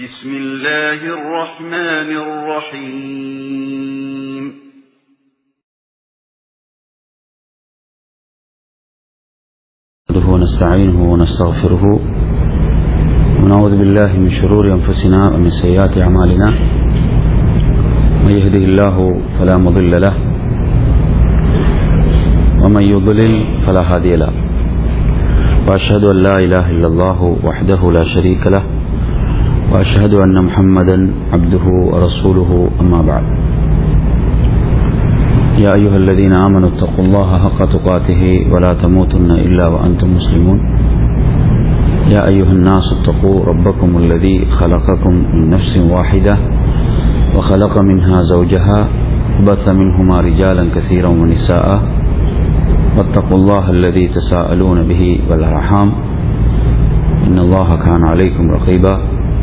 بسم الله الرحمن الرحيم نحمده ونستعينه ونستغفره ونعوذ بالله من شرور أنفسنا ومن سيئات أعمالنا من يهده الله فلا مضل له ومن يضلل فلا هادي له وأشهد أن لا إله إلا الله وحده لا شريك له وأشهد أن محمدا عبده ورسوله أما بعد يا أيها الذين آمنوا اتقوا الله حق تقاته ولا تموتن إلا وأنتم مسلمون يا أيها الناس اتقوا ربكم الذي خلقكم من نفس واحدة وخلق منها زوجها وبث منهما رجالا كثيرا ونساء واتقوا الله الذي تساءلون به والأرحام إن الله كان عليكم رقيبا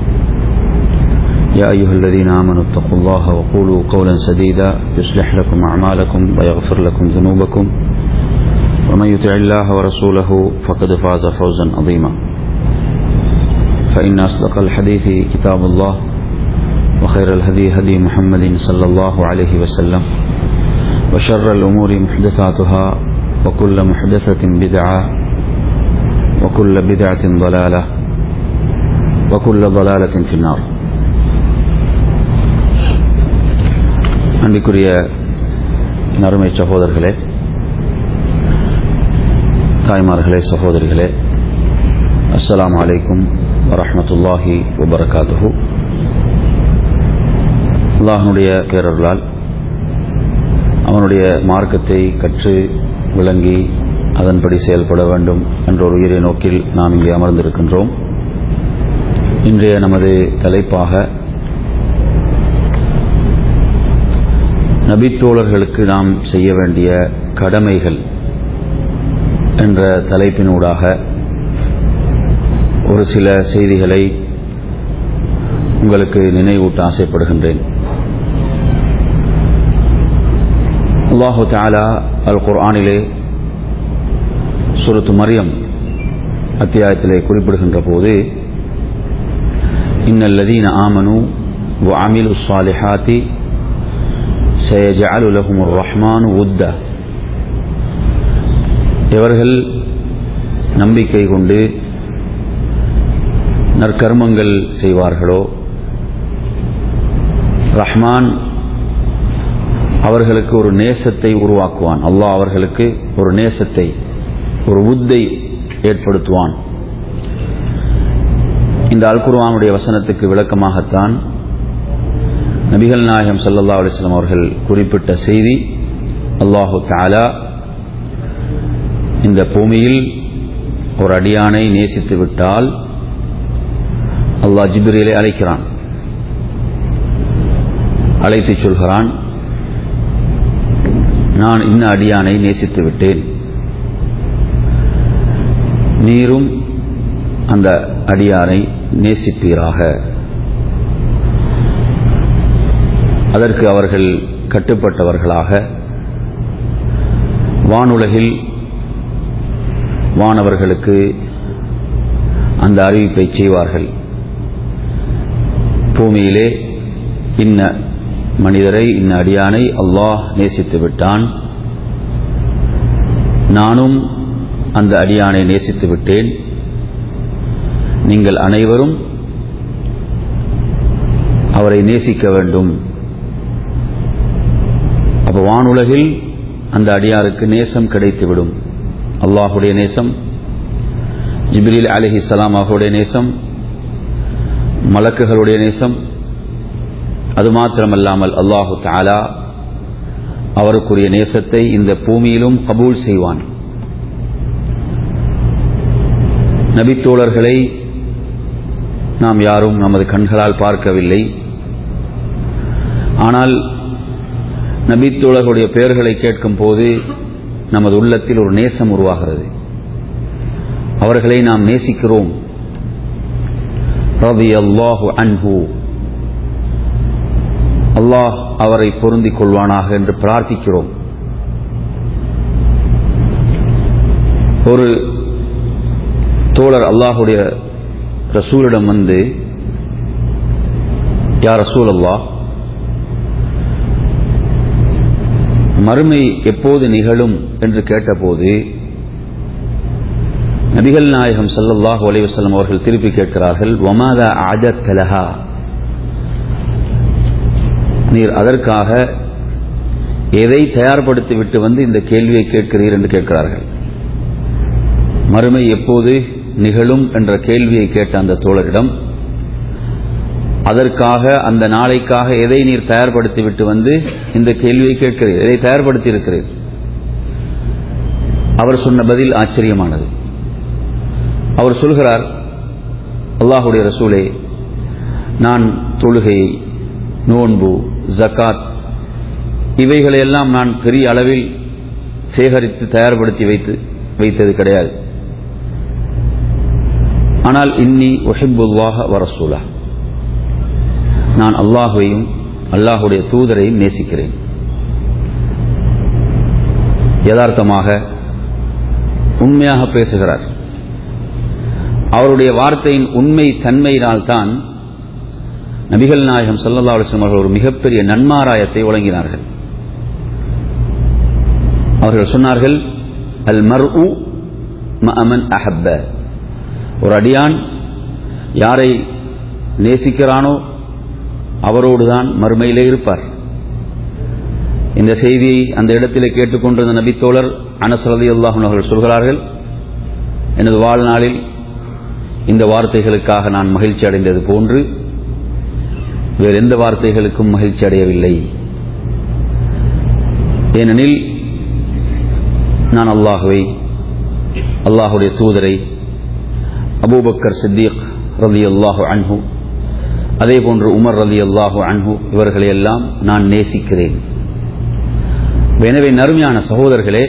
يا أيها الذين آمنوا اتقوا الله وقولوا قولا سديدا يصلح لكم أعمالكم ويغفر لكم ذنوبكم ومن يطع الله ورسوله فقد فاز فوزا عظيما فإن أصدق الحديث كتاب الله وخير الهدي هدي محمد صلى الله عليه وسلم وشر الأمور محدثاتها وكل محدثة بدعة وكل بدعة ضلالة وكل ضلالة في النار அன்பிற்குரிய நறுமை சகோதரர்களே தாய்மார்களே சகோதரிகளே அஸ்ஸலாம் அலைக்கும் வரமத்துல்லாஹி வபரகாத்துஹு அல்லாஹனுடைய பேரர்களால் அவனுடைய மார்க்கத்தை கற்று விளங்கி அதன்படி செயல்பட வேண்டும் என்ற ஒரு உயிரை நோக்கில் நாம் இங்கே அமர்ந்திருக்கின்றோம் இன்றைய நமது தலைப்பாக நபித்தோழர்களுக்கு நாம் செய்ய வேண்டிய கடமைகள் என்ற தலைப்பினூடாக ஒரு சில செய்திகளை உங்களுக்கு நினைவூட்ட ஆசைப்படுகின்றேன் அல்லாஹு தாலா அல் குர்ஆனிலே சுரத்து மரியம் அத்தியாயத்திலே குறிப்பிடுகின்ற போது இன்னல்லதீன ஆமனு وعملوا الصالحات سيجعل لهم الرحمن ودا இவர்கள் நம்பிக்கை கொண்டு நற்கர்மங்கள் செய்வார்களோ ரஹ்மான் அவர்களுக்கு ஒரு நேசத்தை உருவாக்குவான் அல்லாஹ் அவர்களுக்கு ஒரு நேசத்தை ஒரு உத்தை ஏற்படுத்துவான் இந்த அல்குர்வானுடைய வசனத்துக்கு விளக்கமாகத்தான் நபிகள் நாயகம் சல்லா அலிஸ்லாம் அவர்கள் குறிப்பிட்ட செய்தி அல்லாஹு தாலா இந்த பூமியில் ஒரு அடியானை நேசித்து விட்டால் அல்லாஹ் ஜிபிரிலை அழைக்கிறான் அழைத்து சொல்கிறான் நான் இன்ன அடியானை நேசித்து விட்டேன் நீரும் அந்த அடியானை நேசிப்பீராக அதற்கு அவர்கள் கட்டுப்பட்டவர்களாக வானுலகில் வானவர்களுக்கு அந்த அறிவிப்பை செய்வார்கள் பூமியிலே இன்ன மனிதரை இன்ன அடியானை அல்லாஹ் நேசித்து விட்டான் நானும் அந்த அடியானை நேசித்து விட்டேன் நீங்கள் அனைவரும் அவரை நேசிக்க வேண்டும் அப்போ வானுலகில் அந்த அடியாருக்கு நேசம் கிடைத்துவிடும் அல்லாஹுடைய நேசம் ஜிபிரில் அலிஹி சலாம் அவர்களுடைய நேசம் மலக்குகளுடைய நேசம் அது மாத்திரமல்லாமல் அல்லாஹு தாலா அவருக்குரிய நேசத்தை இந்த பூமியிலும் கபூல் செய்வான் நபித்தோழர்களை நாம் யாரும் நமது கண்களால் பார்க்கவில்லை ஆனால் நபித்தோழர்களுடைய பெயர்களை கேட்கும் போது நமது உள்ளத்தில் ஒரு நேசம் உருவாகிறது அவர்களை நாம் நேசிக்கிறோம் ரவி அல்லாஹு அன்பு அல்லாஹ் அவரை பொருந்திக் கொள்வானாக என்று பிரார்த்திக்கிறோம் ஒரு தோழர் அல்லாஹுடைய ரசூலிடம் வந்து யார் ரசூல் அல்லா மறுமை எப்போது நிகழும் என்று கேட்டபோது நபிகள் நாயகம் சல்லல்லாஹு அலைவசல்லம் அவர்கள் திருப்பி கேட்கிறார்கள் ஒமாதா ஆஜத் கலஹா நீர் அதற்காக எதை தயார்படுத்தி விட்டு வந்து இந்த கேள்வியை கேட்கிறீர் என்று கேட்கிறார்கள் மறுமை எப்போது நிகழும் என்ற கேள்வியை கேட்ட அந்த தோழரிடம் அதற்காக அந்த நாளைக்காக எதை நீர் தயார்படுத்தி விட்டு வந்து இந்த கேள்வியை கேட்கிறீர் எதை தயார்படுத்தி இருக்கிறீர் அவர் சொன்ன பதில் ஆச்சரியமானது அவர் சொல்கிறார் அல்லாஹுடைய ரசூலே நான் தொழுகை நோன்பு ஜக்காத் இவைகளையெல்லாம் நான் பெரிய அளவில் சேகரித்து தயார்படுத்தி வைத்து வைத்தது கிடையாது ஆனால் இன்னி ஒஹிபுல்லாக வரசூலா நான் அல்லாஹுவையும் அல்லாஹுடைய தூதரையும் நேசிக்கிறேன் யதார்த்தமாக உண்மையாக பேசுகிறார் அவருடைய வார்த்தையின் உண்மை தன்மையினால்தான் நபிகள் நாயகம் சல்லல்லா அலிஸ்லம் அவர்கள் ஒரு மிகப்பெரிய நன்மாராயத்தை வழங்கினார்கள் அவர்கள் சொன்னார்கள் அல் மர் உ அமன் அஹப்ப ஒரு அடியான் யாரை நேசிக்கிறானோ அவரோடுதான் மறுமையிலே இருப்பார் இந்த செய்தியை அந்த இடத்திலே கேட்டுக்கொண்டிருந்த நபித்தோழர் அனசரதி அல்லாஹன் அவர்கள் சொல்கிறார்கள் எனது வாழ்நாளில் இந்த வார்த்தைகளுக்காக நான் மகிழ்ச்சி அடைந்தது போன்று வேறு எந்த வார்த்தைகளுக்கும் மகிழ்ச்சி அடையவில்லை ஏனெனில் நான் அல்லாஹுவை அல்லாஹுடைய தூதரை அபூபக்கர் சித்திக் ரலி அல்லாஹு அன்ஹு அதே போன்று உமர் ரலி அல்லாஹு அன்ஹு இவர்களை எல்லாம் நான் நேசிக்கிறேன் எனவே நறுமையான சகோதரர்களே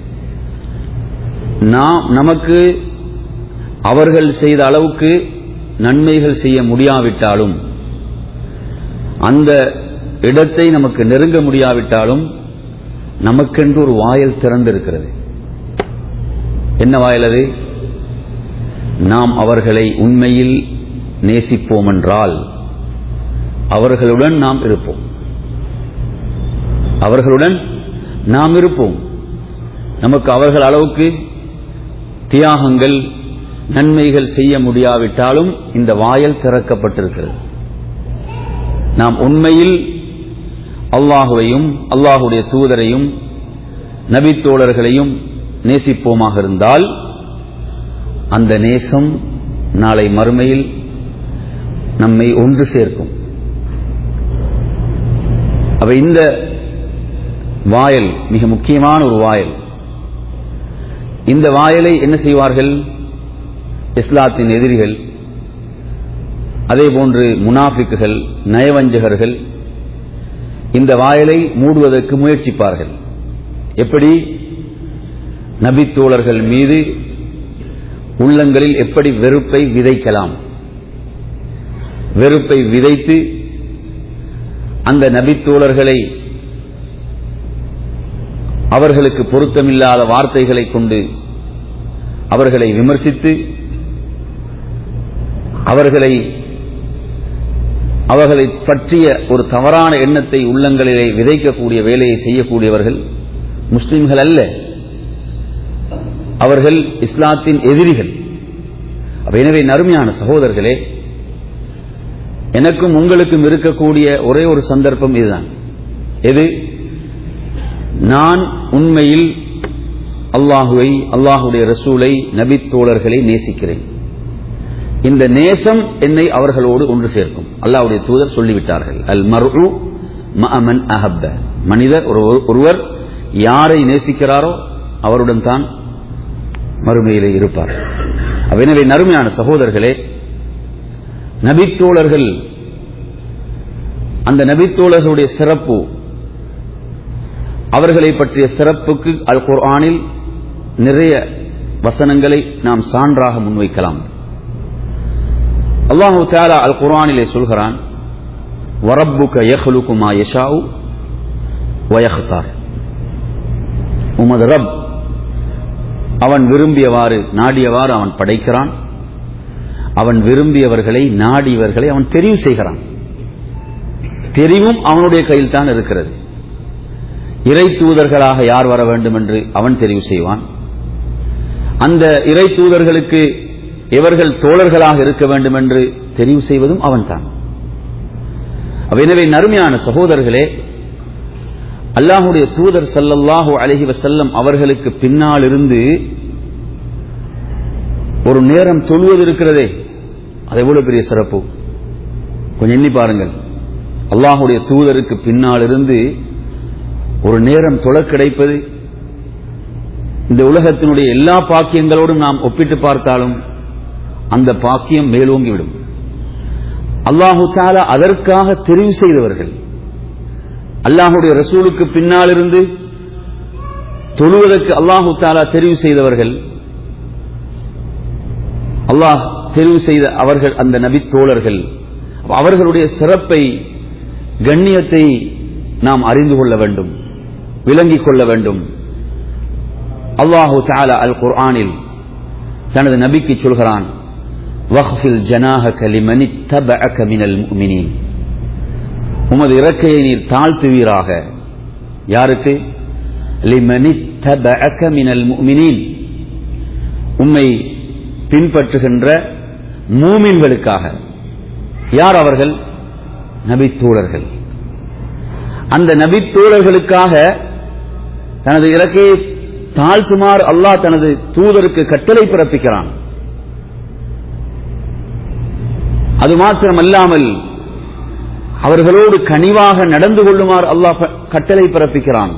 நாம் நமக்கு அவர்கள் செய்த அளவுக்கு நன்மைகள் செய்ய முடியாவிட்டாலும் அந்த இடத்தை நமக்கு நெருங்க முடியாவிட்டாலும் நமக்கென்று ஒரு வாயல் திறந்திருக்கிறது என்ன வாயல் அது நாம் அவர்களை உண்மையில் நேசிப்போம் என்றால் அவர்களுடன் நாம் இருப்போம் அவர்களுடன் நாம் இருப்போம் நமக்கு அவர்கள் அளவுக்கு தியாகங்கள் நன்மைகள் செய்ய முடியாவிட்டாலும் இந்த வாயல் திறக்கப்பட்டிருக்கிறது நாம் உண்மையில் அல்லாஹுவையும் அல்லாஹுடைய தூதரையும் நபித்தோழர்களையும் நேசிப்போமாக இருந்தால் அந்த நேசம் நாளை மறுமையில் நம்மை ஒன்று சேர்க்கும் அப்ப இந்த வாயல் மிக முக்கியமான ஒரு வாயல் இந்த வாயலை என்ன செய்வார்கள் இஸ்லாத்தின் எதிரிகள் அதே போன்று முனாஃபிக்குகள் நயவஞ்சகர்கள் இந்த வாயலை மூடுவதற்கு முயற்சிப்பார்கள் எப்படி நபித்தோழர்கள் மீது உள்ளங்களில் எப்படி வெறுப்பை விதைக்கலாம் வெறுப்பை விதைத்து அந்த நபித்தோழர்களை அவர்களுக்கு பொருத்தமில்லாத வார்த்தைகளை கொண்டு அவர்களை விமர்சித்து அவர்களை அவர்களை பற்றிய ஒரு தவறான எண்ணத்தை உள்ளங்களிலே விதைக்கக்கூடிய வேலையை செய்யக்கூடியவர்கள் முஸ்லிம்கள் அல்ல அவர்கள் இஸ்லாத்தின் எதிரிகள் எனவே நறுமையான சகோதரர்களே எனக்கும் உங்களுக்கும் இருக்கக்கூடிய ஒரே ஒரு சந்தர்ப்பம் இதுதான் எது நான் உண்மையில் அல்லாஹுவை அல்லாஹுடைய ரசூலை நபித்தோழர்களை நேசிக்கிறேன் இந்த நேசம் என்னை அவர்களோடு ஒன்று சேர்க்கும் அல்லாஹுடைய தூதர் சொல்லிவிட்டார்கள் அல் மரு மஅமன் அஹப்ப மனிதர் ஒருவர் யாரை நேசிக்கிறாரோ அவருடன் தான் மறுமையிலே இருப்பார் எனவே நறுமையான சகோதரர்களே நபித்தோழர்கள் அந்த நபித்தோழர்களுடைய சிறப்பு அவர்களை பற்றிய சிறப்புக்கு அல் குர்ஆனில் நிறைய வசனங்களை நாம் சான்றாக முன்வைக்கலாம் அல்லாஹு தாலா அல் குர்ஆனிலே சொல்கிறான் வரப்புக்க யஹ்லுகுமா யஷாவு வயஹ்தார் உமது ரப் அவன் விரும்பியவாறு நாடியவாறு அவன் படைக்கிறான் அவன் விரும்பியவர்களை நாடியவர்களை அவன் தெரிவு செய்கிறான் தெரிவும் அவனுடைய கையில் தான் இருக்கிறது இறை தூதர்களாக யார் வர வேண்டும் என்று அவன் தெரிவு செய்வான் அந்த இறை தூதர்களுக்கு எவர்கள் தோழர்களாக இருக்க வேண்டும் என்று தெரிவு செய்வதும் அவன்தான் எனவே நறுமையான சகோதரர்களே அல்லாஹுடைய தூதர் சல்லல்லாஹு அலஹி வசல்லம் அவர்களுக்கு பின்னால் இருந்து ஒரு நேரம் தொழுவது இருக்கிறதே அது எவ்வளவு பெரிய சிறப்பு கொஞ்சம் எண்ணி பாருங்கள் அல்லாஹுடைய தூதருக்கு பின்னால் இருந்து ஒரு நேரம் தொழ கிடைப்பது இந்த உலகத்தினுடைய எல்லா பாக்கியங்களோடும் நாம் ஒப்பிட்டு பார்த்தாலும் அந்த பாக்கியம் மேலோங்கிவிடும் அல்லாஹு தாலா அதற்காக தெரிவு செய்தவர்கள் அல்லாஹுடைய ரசூலுக்கு பின்னால் இருந்து தொழுவதற்கு அல்லாஹு தாலா தெரிவு செய்தவர்கள் அல்லாஹ் தெரிவு செய்த அவர்கள் அந்த நபித்தோழர்கள் அவர்களுடைய சிறப்பை கண்ணியத்தை நாம் அறிந்து கொள்ள வேண்டும் விளங்கிக் கொள்ள வேண்டும் அல்லாஹு தாலா அல் குர்ஆனில் தனது நபிக்கு சொல்கிறான் வஹ்ஃபில் ஜனாஹக லிமனி தபஅக மினல் முஃமினீன் உமது இறக்கையை நீர் தாழ்த்துவீராக யாருக்கு லிமனி தபஅக மினல் முஃமினீன் உம்மை பின்பற்றுகின்ற மூமின்களுக்காக யார் அவர்கள் நபித்தோழர்கள் அந்த நபித்தோழர்களுக்காக தனது இறக்கையை தாழ்த்துமாறு அல்லாஹ் தனது தூதருக்கு கட்டளை பிறப்பிக்கிறான் அது மாத்திரமல்லாமல் அவர்களோடு கனிவாக நடந்து கொள்ளுமாறு அல்லாஹ் கட்டளை பிறப்பிக்கிறான்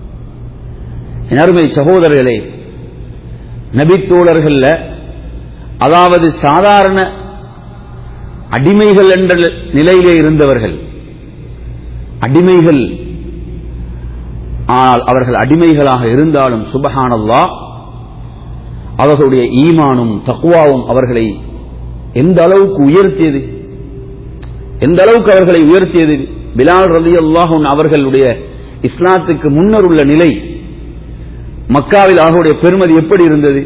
அருமை சகோதரர்களே நபித்தோழர்கள் அதாவது சாதாரண அடிமைகள் என்ற நிலையிலே இருந்தவர்கள் அடிமைகள் ஆனால் அவர்கள் அடிமைகளாக இருந்தாலும் சுபஹானல்லா அவர்களுடைய ஈமானும் தக்குவாவும் அவர்களை எந்த அளவுக்கு உயர்த்தியது எந்த அளவுக்கு அவர்களை உயர்த்தியது பிலால் ரலி அல்லாஹூன் அவர்களுடைய இஸ்லாத்துக்கு முன்னர் உள்ள நிலை மக்காவில் அவர்களுடைய பெருமதி எப்படி இருந்தது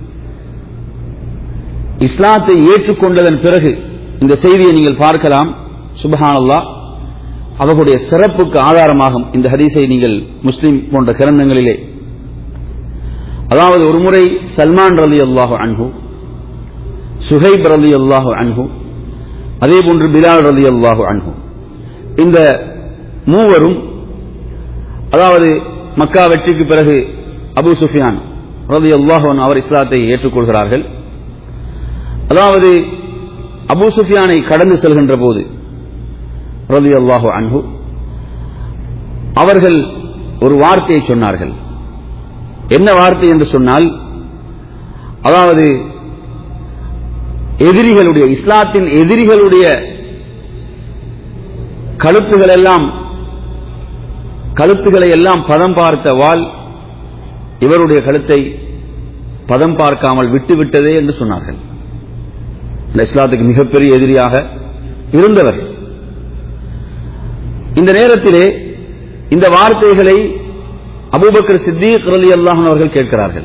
இஸ்லாத்தை ஏற்றுக்கொண்டதன் பிறகு இந்த செய்தியை நீங்கள் பார்க்கலாம் சுபஹானல்லா அவர்களுடைய சிறப்புக்கு ஆதாரமாகும் இந்த ஹதீஸை நீங்கள் முஸ்லிம் போன்ற கிரந்தங்களிலே அதாவது ஒருமுறை சல்மான் ரலி அல்லாஹு அன்ஹு சுஹைப் ரலி அல்லாஹு அன்ஹு அதே போன்று பிலால் ரலி அல்லாஹு அன்ஹு இந்த மூவரும் அதாவது மக்கா வெற்றிக்கு பிறகு அபு சுஃபியான் ரலி அல்லாஹு அவர் இஸ்லாத்தை ஏற்றுக்கொள்கிறார்கள் அதாவது அபு சுஃபியானை கடந்து செல்கின்ற போது ரதி அல்லாஹு அன்ஹு அவர்கள் ஒரு வார்த்தையை சொன்னார்கள் என்ன வார்த்தை என்று சொன்னால் அதாவது எதிரிகளுடைய இஸ்லாத்தின் எதிரிகளுடைய கழுத்துகள் எல்லாம் கழுத்துகளை எல்லாம் பதம் பார்த்த வாள் இவருடைய கழுத்தை பதம் பார்க்காமல் விட்டுவிட்டதே என்று சொன்னார்கள் இந்த இஸ்லாத்துக்கு மிகப்பெரிய எதிரியாக இருந்தவர் இந்த நேரத்திலே இந்த வார்த்தைகளை அபூபக்கர் சித்திக் ரலி அல்லாஹன் அவர்கள் கேட்கிறார்கள்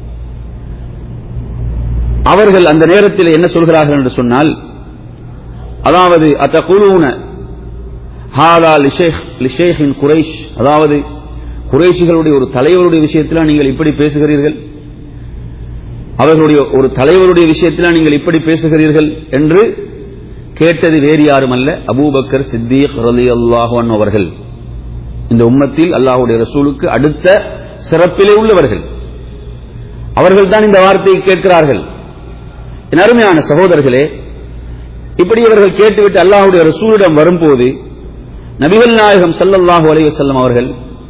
அவர்கள் அந்த நேரத்தில் என்ன சொல்கிறார்கள் என்று சொன்னால் அதாவது அத்த குழுவுன ஹாலா லிஷேஹின் குரைஷ் அதாவது குறைஷிகளுடைய ஒரு தலைவருடைய விஷயத்தில் நீங்கள் இப்படி பேசுகிறீர்கள் அவர்களுடைய ஒரு தலைவருடைய விஷயத்தில் நீங்கள் இப்படி பேசுகிறீர்கள் என்று கேட்டது வேறு யாரும் அல்ல அபூபக்கர் சித்திக் ரலி அல்லாஹன் அவர்கள் இந்த உம்மத்தில் அல்லாஹுடைய ரசூலுக்கு அடுத்த சிறப்பிலே உள்ளவர்கள் அவர்கள் தான் இந்த வார்த்தையை கேட்கிறார்கள் என் அருமையான சகோதரர்களே இப்படி இவர்கள் கேட்டுவிட்டு அல்லாஹுடைய ரசூலிடம் வரும்போது நபிகள் நாயகம் சல்லல்லாஹு அலைவசல்லம் அவர்கள்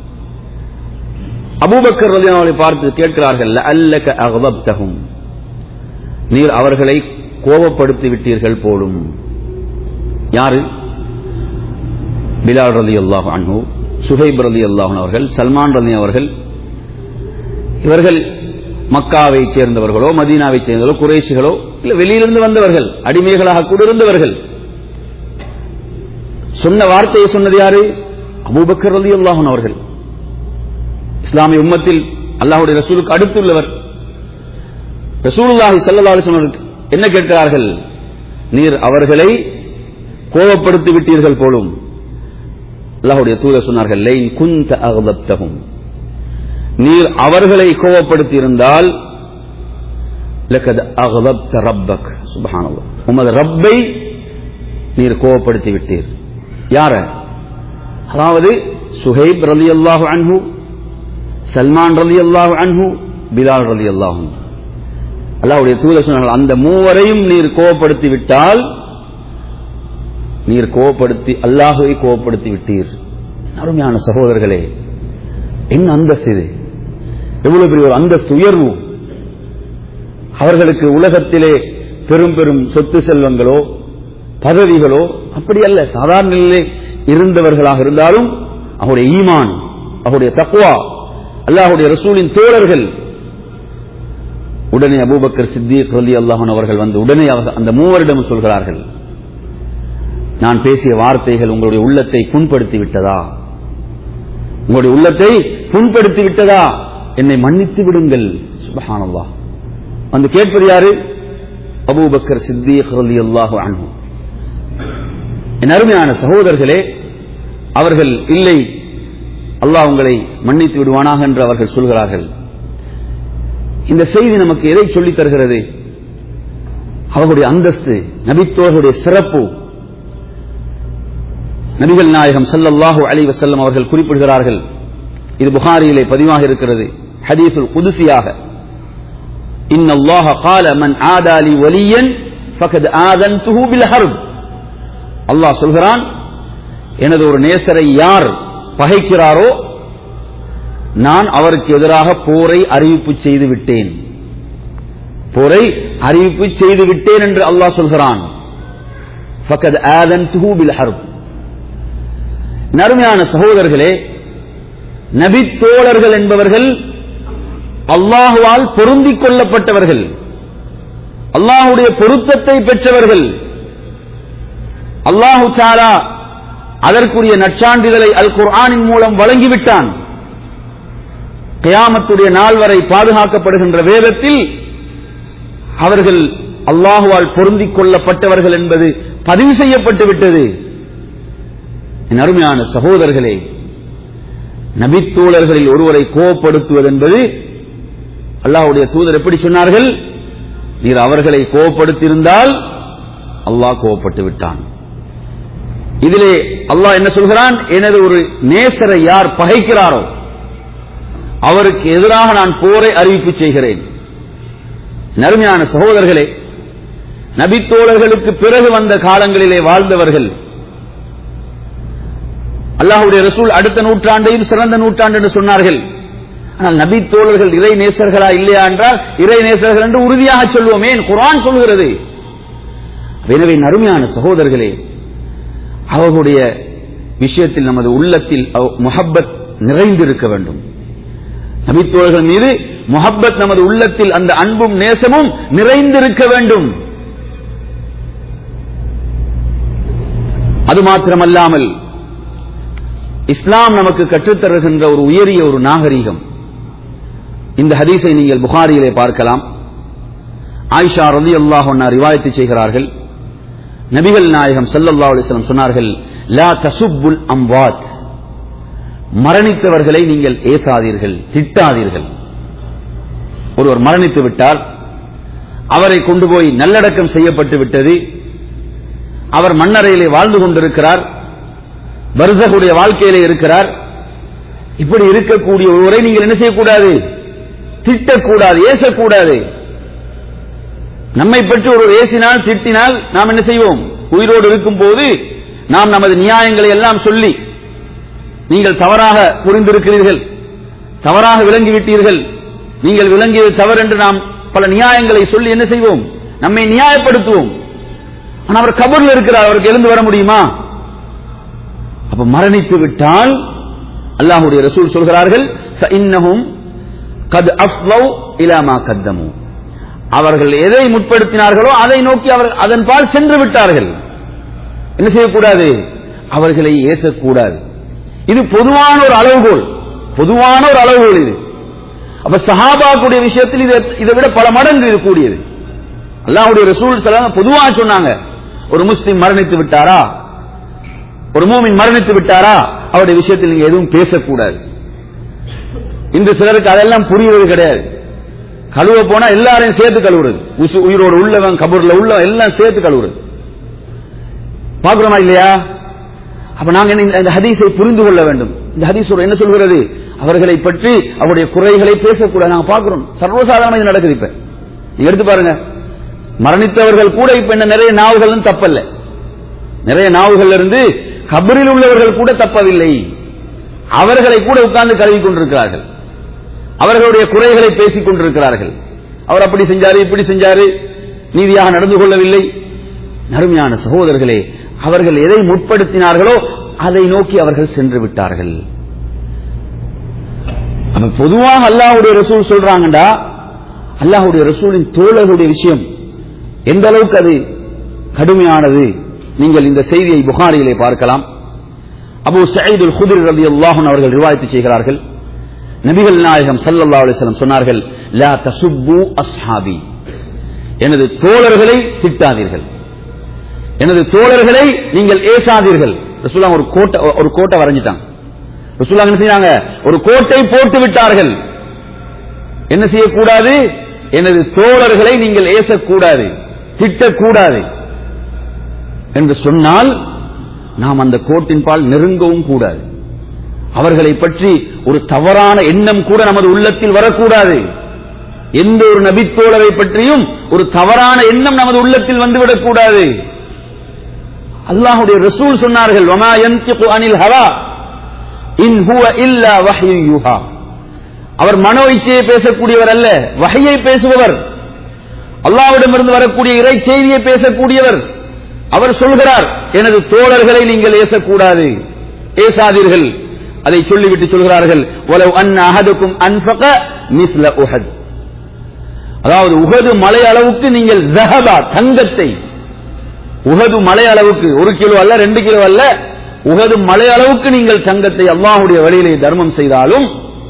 அபூபக்கர் ரலியல்லாஹு பார்த்து கேட்கிறார்கள் அல்லக அகதப்தகும் நீர் அவர்களை கோபப்படுத்தி விட்டீர்கள் போலும் யாரு பிலால் ரலி அல்லாஹு அன்ஹு சுஹைப் ரலி அல்லாஹன் அவர்கள் சல்மான் ரலி அவர்கள் இவர்கள் மக்காவை சேர்ந்தவர்களோ மதீனாவை சேர்ந்தவர்களோ குறைஷிகளோ இல்ல வெளியிலிருந்து வந்தவர்கள் அடிமைகளாக கூட இருந்தவர்கள் சொன்ன வார்த்தையை சொன்னது யாரு அபூபக்கர் ரலி அல்லாஹன் அவர்கள் இஸ்லாமிய உம்மத்தில் அல்லாஹுடைய ரசூலுக்கு அடுத்துள்ளவர் ரசூலுல்லாஹி சல்லா அலிஸ்வருக்கு என்ன கேட்கிறார்கள் நீர் அவர்களை கோபப்படுத்தி விட்டீர்கள் போலும் அல்லாஹ்வுடைய தூதர் சொன்னார்கள் லைன் குந்த அகதப்தகும் நீர் அவர்களை கோபப்படுத்தி இருந்தால் லக்கத் அகதப்த ரப்பக் சுபஹானல்லாஹ் உமது ரப்பை நீர் கோபப்படுத்தி விட்டீர் யார அதாவது சுஹைப் ரலியல்லாஹு அன்ஹு சல்மான் ரலியல்லாஹு அன்ஹு பிலால் ரலியல்லாஹு அன்ஹு அல்லாஹ்வுடைய தூதர் சொன்னார்கள் அந்த மூவரையும் நீர் கோபப்படுத்தி விட்டால் நீர் கோபப்படுத்தி அல்லாஹுவை கோபப்படுத்தி விட்டீர் அருமையான சகோதரர்களே என்ன அந்தஸ்து இது எவ்வளவு பெரிய ஒரு அந்தஸ்து உயர்வு அவர்களுக்கு உலகத்திலே பெரும் பெரும் சொத்து செல்வங்களோ பதவிகளோ அப்படி அல்ல சாதாரண நிலையிலே இருந்தவர்களாக இருந்தாலும் அவருடைய ஈமான் அவருடைய தக்குவா அல்லாஹுடைய ரசூலின் தோழர்கள் உடனே அபூபக்கர் சித்திக் ரலி அல்லாஹன் அவர்கள் வந்து உடனே அவர் அந்த மூவரிடம் சொல்கிறார்கள் நான் பேசிய வார்த்தைகள் உங்களுடைய உள்ளத்தை புண்படுத்தி விட்டதா உங்களுடைய உள்ளத்தை புண்படுத்தி விட்டதா என்னை மன்னித்து விடுங்கள் சுபஹானல்லாஹ் வந்து கேட்பது யாரு அபூபக்கர் சித்திக் ரலி அல்லாஹு அன்ஹு என் அருமையான சகோதரர்களே அவர்கள் இல்லை அல்லாஹ் உங்களை மன்னித்து விடுவானாக என்று அவர்கள் சொல்கிறார்கள் இந்த செய்தி நமக்கு எதை சொல்லித் தருகிறது அவர்களுடைய அந்தஸ்து நபித்தோர்களுடைய சிறப்பு நபிகள் நாயகம் ஸல்லல்லாஹு அலைஹி வஸல்லம் அவர்கள் குறிப்பிடுகிறார்கள் இது புகாரியிலே பதிவாக இருக்கிறது ஹதீஸுல் குதுசியாக இன் அல்லாஹ قال من عادى لي وليا فقد آذنته بالحرب அல்லாஹ் சொல்கிறான் எனது ஒரு நேசரை யார் பகைக்கிறாரோ நான் அவருக்கு எதிராக போரை அறிவிப்பு செய்து விட்டேன் போரை அறிவிப்பு செய்து விட்டேன் என்று அல்லாஹ் சொல்கிறான் ஃபகத் ஆதன்துஹு பில் ஹர்ப் நறுமையான சகோதரர்களே நபித்தோழர்கள் என்பவர்கள் அல்லாஹுவால் பொருந்திக் கொள்ளப்பட்டவர்கள் அல்லாஹுடைய பொருத்தத்தை பெற்றவர்கள் அல்லாஹு தாலா அதற்குரிய நற்சான்றிதழை அல் குர்ஆனின் மூலம் வழங்கிவிட்டான் கியாமத்துடைய நாள் வரை பாதுகாக்கப்படுகின்ற வேதத்தில் அவர்கள் அல்லாஹுவால் பொருந்திக் கொள்ளப்பட்டவர்கள் என்பது பதிவு செய்யப்பட்டு விட்டது என் அருமையான சகோதரர்களே நபித்தோழர்களில் ஒருவரை கோபப்படுத்துவது என்பது அல்லாஹுடைய தூதர் எப்படி சொன்னார்கள் நீர் அவர்களை கோபப்படுத்தியிருந்தால் அல்லாஹ் கோபப்பட்டு விட்டான் இதிலே அல்லாஹ் என்ன சொல்கிறான் எனது ஒரு நேசரை யார் பகைக்கிறாரோ அவருக்கு எதிராக நான் போரை அறிவிப்பு செய்கிறேன் நறுமையான சகோதரர்களே நபித்தோழர்களுக்கு பிறகு வந்த காலங்களிலே வாழ்ந்தவர்கள் அல்லாஹுடைய ரசூல் அடுத்த நூற்றாண்டையும் சிறந்த நூற்றாண்டு என்று சொன்னார்கள் ஆனால் நபி தோழர்கள் இறை நேசர்களா இல்லையா என்றால் இறை நேசர்கள் என்று உறுதியாக சொல்வோமே குரான் சொல்கிறது எனவே நறுமையான சகோதரர்களே அவர்களுடைய விஷயத்தில் நமது உள்ளத்தில் முஹப்பத் நிறைந்திருக்க வேண்டும் நபித்தோழர்கள் மீது முஹப்பத் நமது உள்ளத்தில் அந்த அன்பும் நேசமும் நிறைந்திருக்க வேண்டும் அது மாத்திரமல்லாமல் இஸ்லாம் நமக்கு கற்றுத்தருகின்ற ஒரு உயரிய ஒரு நாகரீகம் இந்த ஹதீஸை நீங்கள் புகாரியிலே பார்க்கலாம் ஆயிஷா ரதி அல்லாஹ் ரிவாயத்து செய்கிறார்கள் நபிகள் நாயகம் சல்லல்லா அலிஸ்லாம் சொன்னார்கள் லா தசுப்புல் அம்வாத் மரணித்தவர்களை நீங்கள் ஏசாதீர்கள் திட்டாதீர்கள் ஒருவர் மரணித்து விட்டால் அவரை கொண்டு போய் நல்லடக்கம் செய்யப்பட்டு விட்டது அவர் மண்ணறையிலே வாழ்ந்து கொண்டிருக்கிறார் வருசகுடைய வாழ்க்கையிலே இருக்கிறார் இப்படி இருக்கக்கூடிய ஒருவரை நீங்கள் என்ன செய்யக்கூடாது திட்டக்கூடாது ஏசக்கூடாது நம்மை பற்றி ஒரு ஏசினால் திட்டினால் நாம் என்ன செய்வோம் உயிரோடு இருக்கும் போது நாம் நமது நியாயங்களை எல்லாம் சொல்லி நீங்கள் தவறாக புரிந்திருக்கிறீர்கள் தவறாக விளங்கிவிட்டீர்கள் நீங்கள் விளங்கியது தவறு என்று நாம் பல நியாயங்களை சொல்லி என்ன செய்வோம் நம்மை நியாயப்படுத்துவோம் ஆனால் அவர் கபூர்ல இருக்கிறார் அவருக்கு எழுந்து வர முடியுமா அப்ப மரணித்து விட்டால் அல்லாஹுடைய ரசூல் சொல்கிறார்கள் இன்னமும் கத் அஃப்லவ் இலாமா கத்தமு அவர்கள் எதை முற்படுத்தினார்களோ அதை நோக்கி அவர்கள் அதன் பால் சென்று விட்டார்கள் என்ன செய்யக்கூடாது அவர்களை ஏசக்கூடாது இது பொதுவான ஒரு அளவுகோல் பொதுவான ஒரு அளவுகோல் இது அப்ப சஹாபாக்குடைய விஷயத்தில் இது இதை விட பல மடங்கு இது கூடியது அல்லாஹுடைய ரசூல் சலாம் பொதுவாக சொன்னாங்க ஒரு முஸ்லிம் மரணித்து விட்டாரா ஒரு மூமின் மரணித்து விட்டாரா அவருடைய விஷயத்தில் நீங்க எதுவும் பேசக்கூடாது இன்று சிலருக்கு அதெல்லாம் புரிவது கிடையாது கழுவ போனா எல்லாரையும் சேர்த்து கழுவுறது உசு- உயிரோடு உள்ளவன் கபூர்ல உள்ளவன் எல்லாம் சேர்த்து கழுவுறது பாக்குறோமா இல்லையா அப்ப நாங்க இந்த- இந்த ஹதீஸை புரிந்து கொள்ள வேண்டும் இந்த ஹதீஸ் ஒரு என்ன சொல்கிறது அவர்களை பற்றி அவருடைய குறைகளை பேசக்கூடாது நாங்க பாக்குறோம் சர்வசாதாரணமா இது நடக்குது இப்ப நீங்க எடுத்து பாருங்க மரணித்தவர்கள் கூட இப்ப என்ன நிறைய நாவுகள் தப்பல்ல நிறைய நாவுகள் இருந்து கபரில் உள்ளவர்கள் கூட தப்பவில்லை அவர்களை கூட உட்கார்ந்து கழுவி கொண்டிருக்கிறார்கள் அவர்களுடைய குறைகளை பேசிக் கொண்டிருக்கிறார்கள் அவர் அப்படி செஞ்சாரு இப்படி செஞ்சாரு நீதியாக நடந்து கொள்ளவில்லை நறுமையான சகோதரர்களே அவர்கள் எதை முற்படுத்தினார்களோ அதை நோக்கி அவர்கள் சென்று விட்டார்கள் அப்ப பொதுவாக அல்லாஹ்வுடைய ரசூல் சொல்றாங்கடா அல்லாஹ்வுடைய ரசூலின் தோழர்களுடைய விஷயம் எந்த அளவுக்கு அது கடுமையானது நீங்கள் இந்த செய்தியை புகாரியிலே பார்க்கலாம் அபு சயீதுல் குதிர் ரதி அல்லாஹன் அவர்கள் ரிவாயத்து செய்கிறார்கள் நபிகள் நாயகம் ஸல்லல்லாஹு அலைஹி வஸல்லம் சொன்னார்கள் லா தசுப்பு அஸ்ஹாபி எனது தோழர்களை திட்டாதீர்கள் எனது தோழர்களை நீங்கள் ஏசாதீர்கள் ரசூலுல்லாஹ் ஒரு கோட்டை ஒரு கோட்டை வரைஞ்சிட்டாங்க ரசூலுல்லாஹ் என்ன செய்றாங்க ஒரு கோட்டை போட்டு விட்டார்கள் என்ன செய்யக்கூடாது எனது தோழர்களை நீங்கள் ஏசக்கூடாது திட்டக்கூடாது என்று சொன்னால் நாம் அந்த கோட்டின் பால் நெருங்கவும் கூடாது அவர்களை பற்றி ஒரு தவறான எண்ணம் கூட நமது உள்ளத்தில் வரக்கூடாது எந்த ஒரு நபித்தோழரை பற்றியும் ஒரு தவறான எண்ணம் நமது உள்ளத்தில் வந்துவிடக் கூடாது அல்லாஹுடைய ரசூல் சொன்னார்கள் வமா யன்திகு அனில் ஹவா இன் ஹுவ இல்லா வஹ்யு யுஹா அவர் மனோ இச்சையை பேசக்கூடியவர் அல்ல வகையை பேசுபவர் அல்லாவிடமிருந்து வரக்கூடிய இறை செய்தியை பேசக்கூடியவர் அவர் சொல்கிறார் எனது தோழர்களை நீங்கள் ஏசக்கூடாது ஏசாதீர்கள் அதை சொல்லிவிட்டு சொல்கிறார்கள் "வலவ் அன்ன அஹதுக்கும் அன்ஃபக மிஸ்ல உஹத் அதாவது உகது மலை அளவுக்கு நீங்கள் ஜஹபா தங்கத்தை உகது மலை அளவுக்கு ஒரு கிலோ அல்ல ரெண்டு கிலோ அல்ல உகது மலை அளவுக்கு நீங்கள் தங்கத்தை அல்லாஹுடைய வழியிலே தர்மம் செய்தாலும்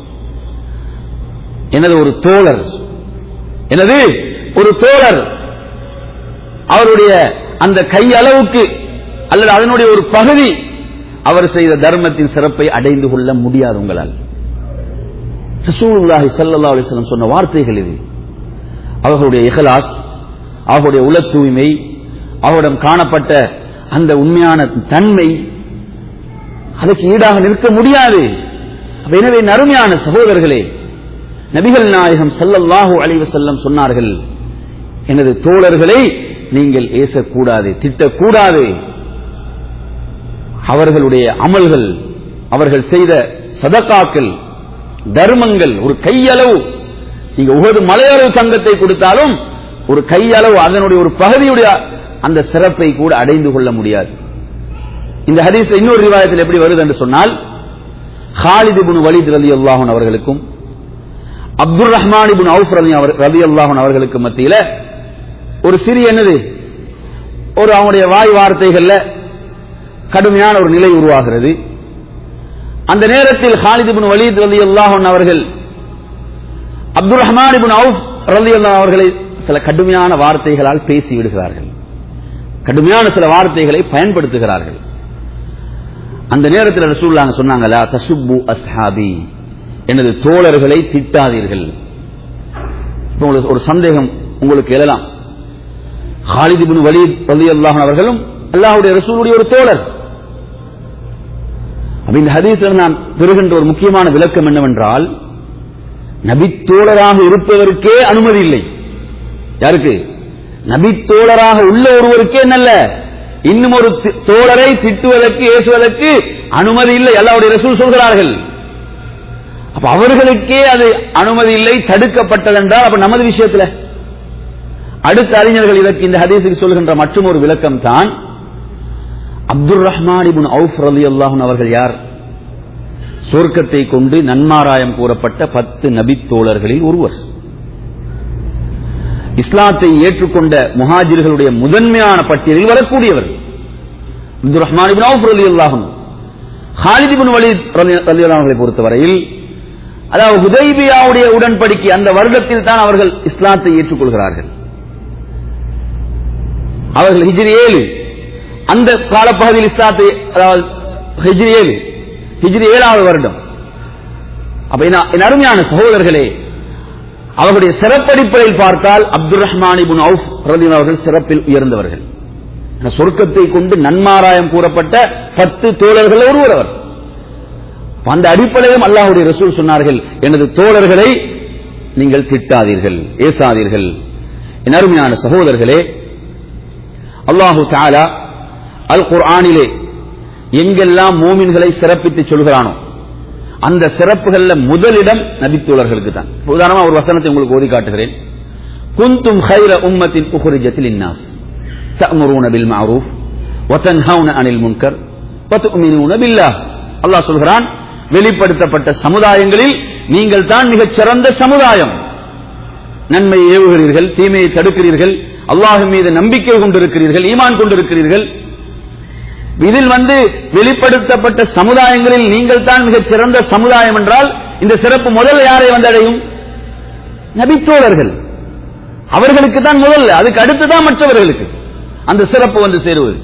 எனது ஒரு தோழர் எனது ஒரு தோழர் அவருடைய அந்த கை அளவுக்கு அல்லது அதனுடைய ஒரு பகுதி அவர் செய்த தர்மத்தின் சிறப்பை அடைந்து கொள்ள முடியாது உங்களால் ரசூலுல்லாஹி ஸல்லல்லாஹு அலைஹி வஸல்லம் சொன்ன வார்த்தைகள் இது அவர்களுடைய இஹ்லாஸ் அவர்களுடைய உள தூய்மை அவரிடம் காணப்பட்ட அந்த உண்மையான தன்மை அதற்கு ஈடாக நிற்க முடியாது அப்ப எனவே நறுமையான சகோதரர்களே நபிகள் நாயகம் ஸல்லல்லாஹு அலைஹி வஸல்லம் சொன்னார்கள் எனது தோழர்களை நீங்கள் ஏசக்கூடாது திட்டக்கூடாது அவர்களுடைய அமல்கள் அவர்கள் செய்த சதக்காக்கள் தர்மங்கள் ஒரு கையளவு நீங்க உகது மலையளவு தங்கத்தை கொடுத்தாலும் ஒரு கையளவு அதனுடைய ஒரு பகுதியுடைய அந்த சிறப்பை கூட அடைந்து கொள்ள முடியாது இந்த ஹதீஸ் இன்னொரு ரிவாயத்தில் எப்படி வருது என்று சொன்னால் ஹாலித் இப்னு வலீத் ரலியல்லாஹு அவர்களுக்கும் அப்துல் ரஹ்மான் இப்னு அவுஃப் ரலியல்லாஹு அவர்களுக்கு மத்தியில ஒரு சிறிய என்னது ஒரு அவனுடைய வாய் வார்த்தைகள்ல கடுமையான ஒரு நிலை உருவாகிறது அந்த நேரத்தில் ஹாலித் இப்னு வலீத் ரலியல்லாஹு அவர்கள் அப்துல் ரஹ்மான் இப்னு அவுஃப் ரலியல்லாஹு அவர்களை சில கடுமையான வார்த்தைகளால் பேசி விடுகிறார்கள் கடுமையான சில வார்த்தைகளை பயன்படுத்துகிறார்கள் அந்த நேரத்தில் ரசூலுல்லாஹ் சொன்னாங்களா தசுப்பு அஸ்ஹாபி எனது தோழர்களை திட்டாதீர்கள் இப்ப உங்களுக்கு ஒரு சந்தேகம் உங்களுக்கு எழலாம் ஹாலித் இப்னு வலீத் ரலியல்லாஹு அவர்களும் அல்லாஹ்வுடைய ரசூலுடைய ஒரு தோழர் அப்ப இந்த ஹதீஸில் நான் பெறுகின்ற ஒரு முக்கியமான விளக்கம் என்னவென்றால் நபித்தோழராக இருப்பவருக்கே அனுமதி இல்லை யாருக்கு நபித்தோழராக உள்ள ஒருவருக்கே நல்ல இன்னும் ஒரு தி- தோழரை திட்டுவதற்கு ஏசுவதற்கு அனுமதி இல்லை அல்லாவுடைய ரசூல் சொல்கிறார்கள் அப்ப அவர்களுக்கே அது அனுமதி இல்லை தடுக்கப்பட்டதென்றால் அப்ப நமது விஷயத்துல அடுத்த அறிஞர்கள் இதற்கு இந்த ஹதீஸுக்கு சொல்கின்ற மற்றும் ஒரு விளக்கம் தான் அப்துல் ரஹ்மான் இப்னு அவுஃப் ரலியல்லாஹு அவர்கள் யார் சொர்க்கத்தை கொண்டு நன்மாராயம் கூறப்பட்ட பத்து நபித்தோழர்களில் ஒருவர் இஸ்லாத்தை ஏற்றுக்கொண்ட முஹாஜிர்களுடைய முதன்மையான பட்டியலில் வரக்கூடியவர் அப்துல் ரஹ்மான் இப்னு அவுஃப் ரலியல்லாஹு ஹாலித் இப்னு வலீத் ரலியல்லாஹு அவர்களை பொறுத்தவரையில் அதாவது ஹுதைபியாவுடைய உடன்படிக்கை அந்த வருடத்தில் தான் அவர்கள் இஸ்லாத்தை ஏற்றுக்கொள்கிறார்கள் அவர்கள் ஹிஜ்ரி ஏழு அந்த காலப்பகுதியில் இஸ்லாத்தை அதாவது ஹிஜ்ரி ஏழு ஹிஜ்ரி ஏழாவது வருடம் அப்ப என்ன- என் அருமையான சகோதரர்களே அவர்களுடைய சிறப்படிப்படையில் பார்த்தால் அப்துல் ரஹ்மான் இபுன் அவுஃப் ரலியல்லாஹு அவர்கள் சிறப்பில் உயர்ந்தவர்கள் இந்த சொர்க்கத்தை கொண்டு நன்மாராயம் கூறப்பட்ட பத்து தோழர்கள் ஒருவர் அவர் அந்த அடிப்படையிலும் அல்லாஹ்வுடைய ரசூல் சொன்னார்கள் எனது தோழர்களை நீங்கள் திட்டாதீர்கள் ஏசாதீர்கள் என் அருமையான சகோதரர்களே அல்லாஹு தஆலா அல் குர்ஆனிலே எங்கெல்லாம் மூமின்களை சிறப்பித்து சொல்கிறானோ அந்த சிறப்புகள்ல முதலிடம் நபித்தோழர்களுக்கு தான் உதாரணமா ஒரு வசனத்தை உங்களுக்கு ஓதி காட்டுகிறேன் குந்தும் خير أمة أخرجت للناس تأمرون بالمعروف وتنهون عن المنكر وتؤمنون بالله அல்லாஹ் சொல்கிறான் வெளிப்படுத்தப்பட்ட சமுதாயங்களில் நீங்கள் தான் மிகச் சிறந்த சமுதாயம் நன்மையை ஏவுகிறீர்கள் தீமையை தடுக்கிறீர்கள் அல்லாஹ் மீது நம்பிக்கை கொண்டிருக்கிறீர்கள் ஈமான் கொண்டிருக்கிறீர்கள் இதில் வந்து வெளிப்படுத்தப்பட்ட சமுதாயங்களில் நீங்கள் தான் மிகச் சிறந்த சமுதாயம் என்றால் இந்த சிறப்பு முதல்ல யாரை வந்தடையும் நபித்தோழர்கள் அவர்களுக்கு தான் முதல்ல அதுக்கு அடுத்துதான் மற்றவர்களுக்கு அந்த சிறப்பு வந்து சேருவது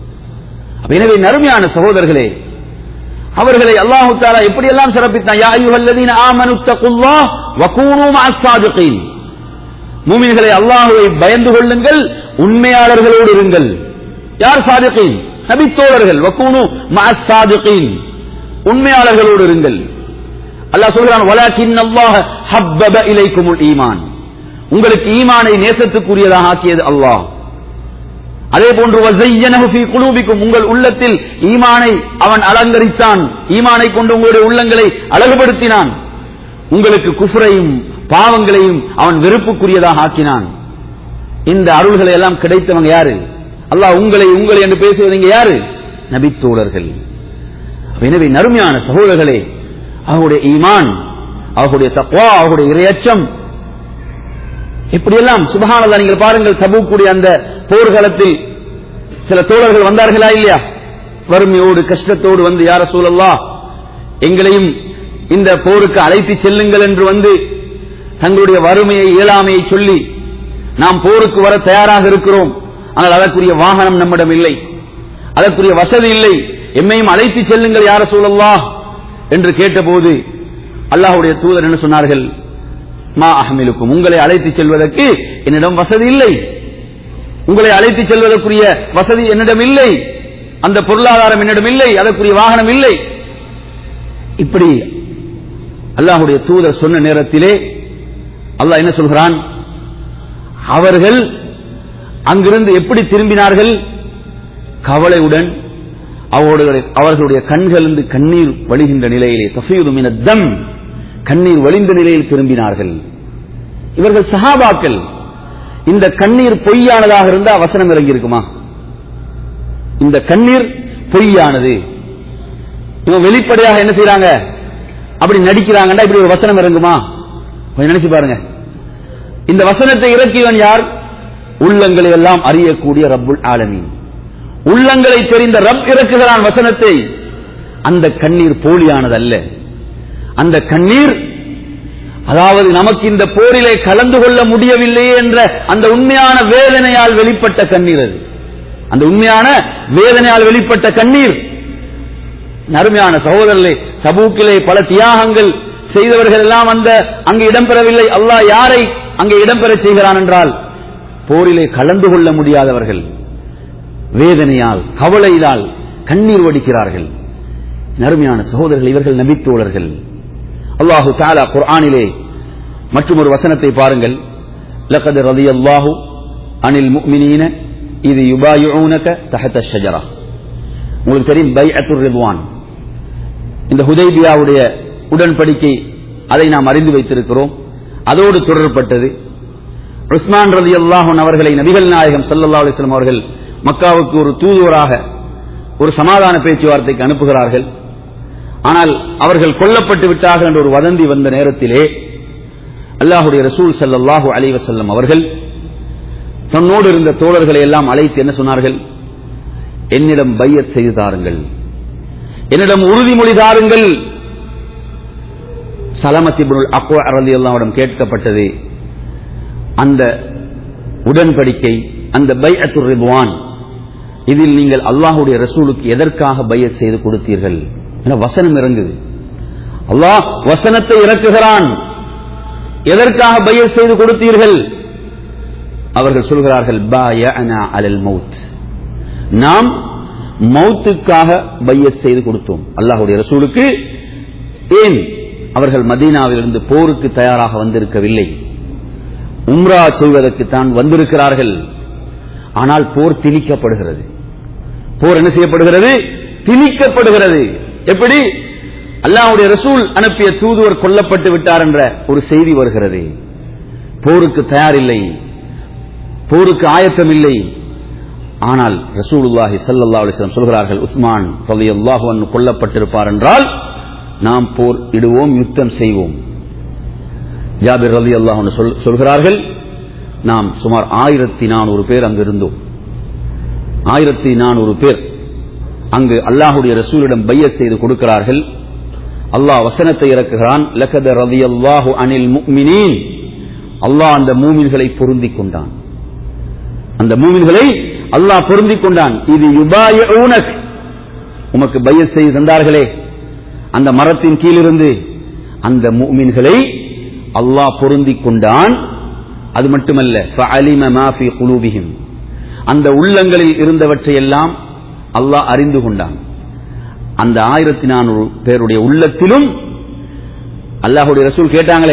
அப்ப எனவே நறுமையான சகோதரர்களே அவர்களை அல்லாஹு தாலா எப்படியெல்லாம் சிறப்பித்தான் யா அய்யுஹல்லதீன ஆமனு தகுல்லாஹ் வகூனு மஅஸ் சாதிகீன் மூமின்களை அல்லாஹுவை பயந்து கொள்ளுங்கள் உண்மையாளர்களோடு இருங்கள் யார் சாதிகீன் நபித்தோழர்கள் வகூனு மஅஸ் சாதிகீன் உண்மையாளர்களோடு இருங்கள் அல்லாஹ் சொல்கிறான் வலாக்கின் அல்லாஹ் ஹப்பப இலைக்குமுல் ஈமான் உங்களுக்கு ஈமானை நேசத்துக்குரியதாக ஆக்கியது அல்லாஹ் அதே போன்று வஸையனஹு ஃபீ குலூபிக்கும் உங்கள் உள்ளத்தில் ஈமானை அவன் அலங்கரித்தான் ஈமானை கொண்டு உங்களுடைய உள்ளங்களை அழகுபடுத்தினான் உங்களுக்கு குஃப்ரையும் பாவங்களையும் அவன் வெறுப்புக்குரியதாக ஆக்கினான் இந்த அருள்களை எல்லாம் கிடைத்தவங்க யாரு அல்லாஹ் உங்களை உங்களை என்று பேசுவது இங்க யாரு நபித்தோழர்கள் எனவே நறுமையான சகோதரர்களே அவருடைய ஈமான் அவர்களுடைய தக்வா அவர்களுடைய இரையச்சம் இப்படியெல்லாம் சுபஹானல்லா நீங்கள் பாருங்கள் தபூக்குடைய அந்த போர்க்களத்தில் சில தோழர்கள் வந்தார்களா இல்லையா வறுமையோடு கஷ்டத்தோடு வந்து யார சூழல்லா எங்களையும் இந்த போருக்கு அழைத்து செல்லுங்கள் என்று வந்து தங்களுடைய வறுமையை இயலாமையை சொல்லி நாம் போருக்கு வர தயாராக இருக்கிறோம் ஆனால் அதற்குரிய வாகனம் நம்மிடம் இல்லை அதற்குரிய வசதி இல்லை எம்மையும் அழைத்து செல்லுங்கள் யார சூழல்லா என்று கேட்டபோது அல்லாஹ்வுடைய தூதர் என்ன சொன்னார்கள் மா அஹமிலுக்கும் உங்களை அழைத்து செல்வதற்கு என்னிடம் வசதி இல்லை உங்களை அழைத்து செல்வதற்குரிய வசதி என்னிடம் இல்லை அந்த பொருளாதாரம் என்னிடம் இல்லை அதற்குரிய வாகனம் இல்லை இப்படி அல்லாஹுடைய தூதர் சொன்ன நேரத்திலே அல்லாஹ் என்ன சொல்கிறான் அவர்கள் அங்கிருந்து எப்படி திரும்பினார்கள் கவலையுடன் அவர்களுடைய அவர்களுடைய கண்களிலிருந்து கண்ணீர் வழிகின்ற நிலையிலே தஃபீது மின தம் கண்ணீர் வழிந்த நிலையில் திரும்பினார்கள் இவர்கள் சஹாபாக்கள் இந்த கண்ணீர் பொய்யானதாக இருந்தா வசனம் இறங்கி இருக்குமா இந்த கண்ணீர் பொய்யானது இவங்க வெளிப்படையாக என்ன செய்யறாங்க அப்படி நடிக்கிறாங்கடா இப்படி ஒரு வசனம் இறங்குமா கொஞ்சம் நினைச்சு பாருங்க இந்த வசனத்தை இறக்கியவன் யார் உள்ளங்களை எல்லாம் அறியக்கூடிய ரப்புல் ஆலமீன் உள்ளங்களை தெரிந்த ரப் இறக்குகிறான் வசனத்தை அந்த கண்ணீர் போலியானதல்ல அந்த கண்ணீர் அதாவது நமக்கு இந்த போரிலே கலந்து கொள்ள முடியவில்லையே என்ற அந்த உண்மையான வேதனையால் வெளிப்பட்ட கண்ணீர் அது அந்த உண்மையான வேதனையால் வெளிப்பட்ட கண்ணீர் நறுமையான சகோதரர்களே தபூக்கிலே பல தியாகங்கள் செய்தவர்கள் எல்லாம் அந்த அங்கு இடம்பெறவில்லை அல்லாஹ் யாரை அங்கே இடம்பெற செய்கிறான் என்றால் போரிலே கலந்து கொள்ள முடியாதவர்கள் வேதனையால் கவலையினால் கண்ணீர் வடிக்கிறார்கள் நறுமையான சகோதரர்கள் இவர்கள் நபித்தோழர்கள் அல்லாஹு தாலா குர்ஆனிலே மற்றும் ஒரு வசனத்தை பாருங்கள் லகத் ரலியல்லாஹு அனில் முஃமினீன இது யுபாயுஊனக தஹத ஷஜரா உங்களுக்கு தெரியும் பைஅத்துர் ரிதுவான் இந்த ஹுதைபியாவுடைய உடன்படிக்கை அதை நாம் அறிந்து வைத்திருக்கிறோம் அதோடு தொடரப்பட்டது உஸ்மான் ரதி அல்லாஹன் அவர்களை நபிகள் நாயகம் சல்லல்லா அலிஸ்லாம் அவர்கள் மக்காவுக்கு ஒரு தூதுவராக ஒரு சமாதான பேச்சுவார்த்தைக்கு அனுப்புகிறார்கள் ஆனால் அவர்கள் கொல்லப்பட்டு விட்டார்கள் என்ற ஒரு வதந்தி வந்த நேரத்திலே அல்லாஹுடைய ரசூல் சல்லல்லாஹு அலைஹி வஸல்லம் அவர்கள் தன்னோடு இருந்த தோழர்களை எல்லாம் அழைத்து என்ன சொன்னார்கள் என்னிடம் பையத் செய்து தாருங்கள் என்னிடம் உறுதிமொழி தாருங்கள் சலமத் இப்னுல் அக்வா ரலியல்லாஹு கேட்கப்பட்டது அந்த உடன்படிக்கை அந்த பைஅத்துர் ரிதுவான் இதில் நீங்கள் அல்லாஹுடைய ரசூலுக்கு எதற்காக பையத் செய்து கொடுத்தீர்கள் என வசனம் இறங்குது அல்லாஹ் வசனத்தை இறக்குகிறான் எதற்காக பைய செய்து கொடுத்தீர்கள் அவர்கள் சொல்கிறார்கள் பாயஅனா அலல் மௌத் நாம் மௌத்துக்காக பைய செய்து கொடுத்தோம் அல்லாஹுடைய ரசூலுக்கு ஏன் அவர்கள் மதீனாவிலிருந்து போருக்கு தயாராக வந்திருக்கவில்லை உம்ரா செய்வதற்கு தான் வந்திருக்கிறார்கள் ஆனால் போர் திணிக்கப்படுகிறது போர் என்ன செய்யப்படுகிறது திணிக்கப்படுகிறது எப்படி அல்லாஹ்வுடைய ரசூல் அனுப்பிய தூதுவர் கொல்லப்பட்டு விட்டார் என்ற ஒரு செய்தி வருகிறது போருக்கு தயாரில்லை போருக்கு ஆயத்தம் இல்லை ஆனால் ரசூலுல்லாஹி ஸல்லல்லாஹு அலைஹி வஸல்லம் சொல்கிறார்கள் உஸ்மான் ரலியல்லாஹு அன்ஹு கொல்லப்பட்டிருப்பார் என்றால் நாம் போர் இடுவோம் யுத்தம் செய்வோம் ஜாபிர் ரலியல்லாஹு அன்ஹு சொல் சொல்கிறார்கள் நாம் சுமார் ஆயிரத்தி நானூறு பேர் அங்கு இருந்தோம் ஆயிரத்தி நானூறு பேர் அங்கு அல்லாஹுடைய ரசூலிடம் பைய செய்து கொடுக்கிறார்கள் அல்லாஹ் வசனத்தை இறக்குகிறான் லகத ரலியல்லாஹு அனில் முஃமினீன் அல்லாஹ் அந்த மூமின்களை பொருந்திக் கொண்டான் அந்த மூமின்களை அல்லாஹ் பொருந்திக் கொண்டான் இது யுபாயூனக் உமக்கு பைய செய்து தந்தார்களே அந்த மரத்தின் கீழிருந்து அந்த மூமின்களை அல்லாஹ் பொருந்திக் கொண்டான் அது மட்டுமல்ல فَعَلِمَ مَا فِي قُلُوبِهِمْ அந்த உள்ளங்களில் இருந்தவற்றை எல்லாம் அல்லாஹ் அறிந்து கொண்டான் அந்த ஆயிரத்தி நானூறு பேருடைய உள்ளத்திலும் அல்லாஹுடைய ரசூல் கேட்டாங்களே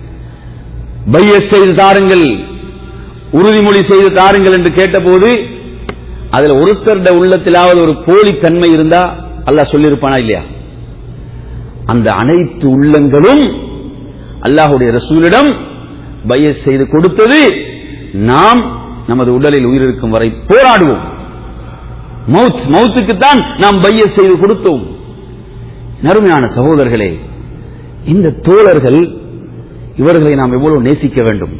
பைய செய்து தாருங்கள் உறுதிமொழி செய்து தாருங்கள் என்று கேட்டபோது அதுல ஒருத்தருடைய உள்ளத்திலாவது ஒரு போலி தன்மை இருந்தா அல்லாஹ் சொல்லியிருப்பானா இல்லையா அந்த அனைத்து உள்ளங்களும் அல்லாஹுடைய ரசூலிடம் பைய செய்து கொடுத்தது நாம் நமது உடலில் உயிர் இருக்கும் வரை போராடுவோம் மவுத் மவுத்துக்குத்தான் நாம் பைய செய்து கொடுத்தோம் நறுமையான சகோதரர்களே இந்த தோழர்கள் இவர்களை நாம் எவ்வளவு நேசிக்க வேண்டும்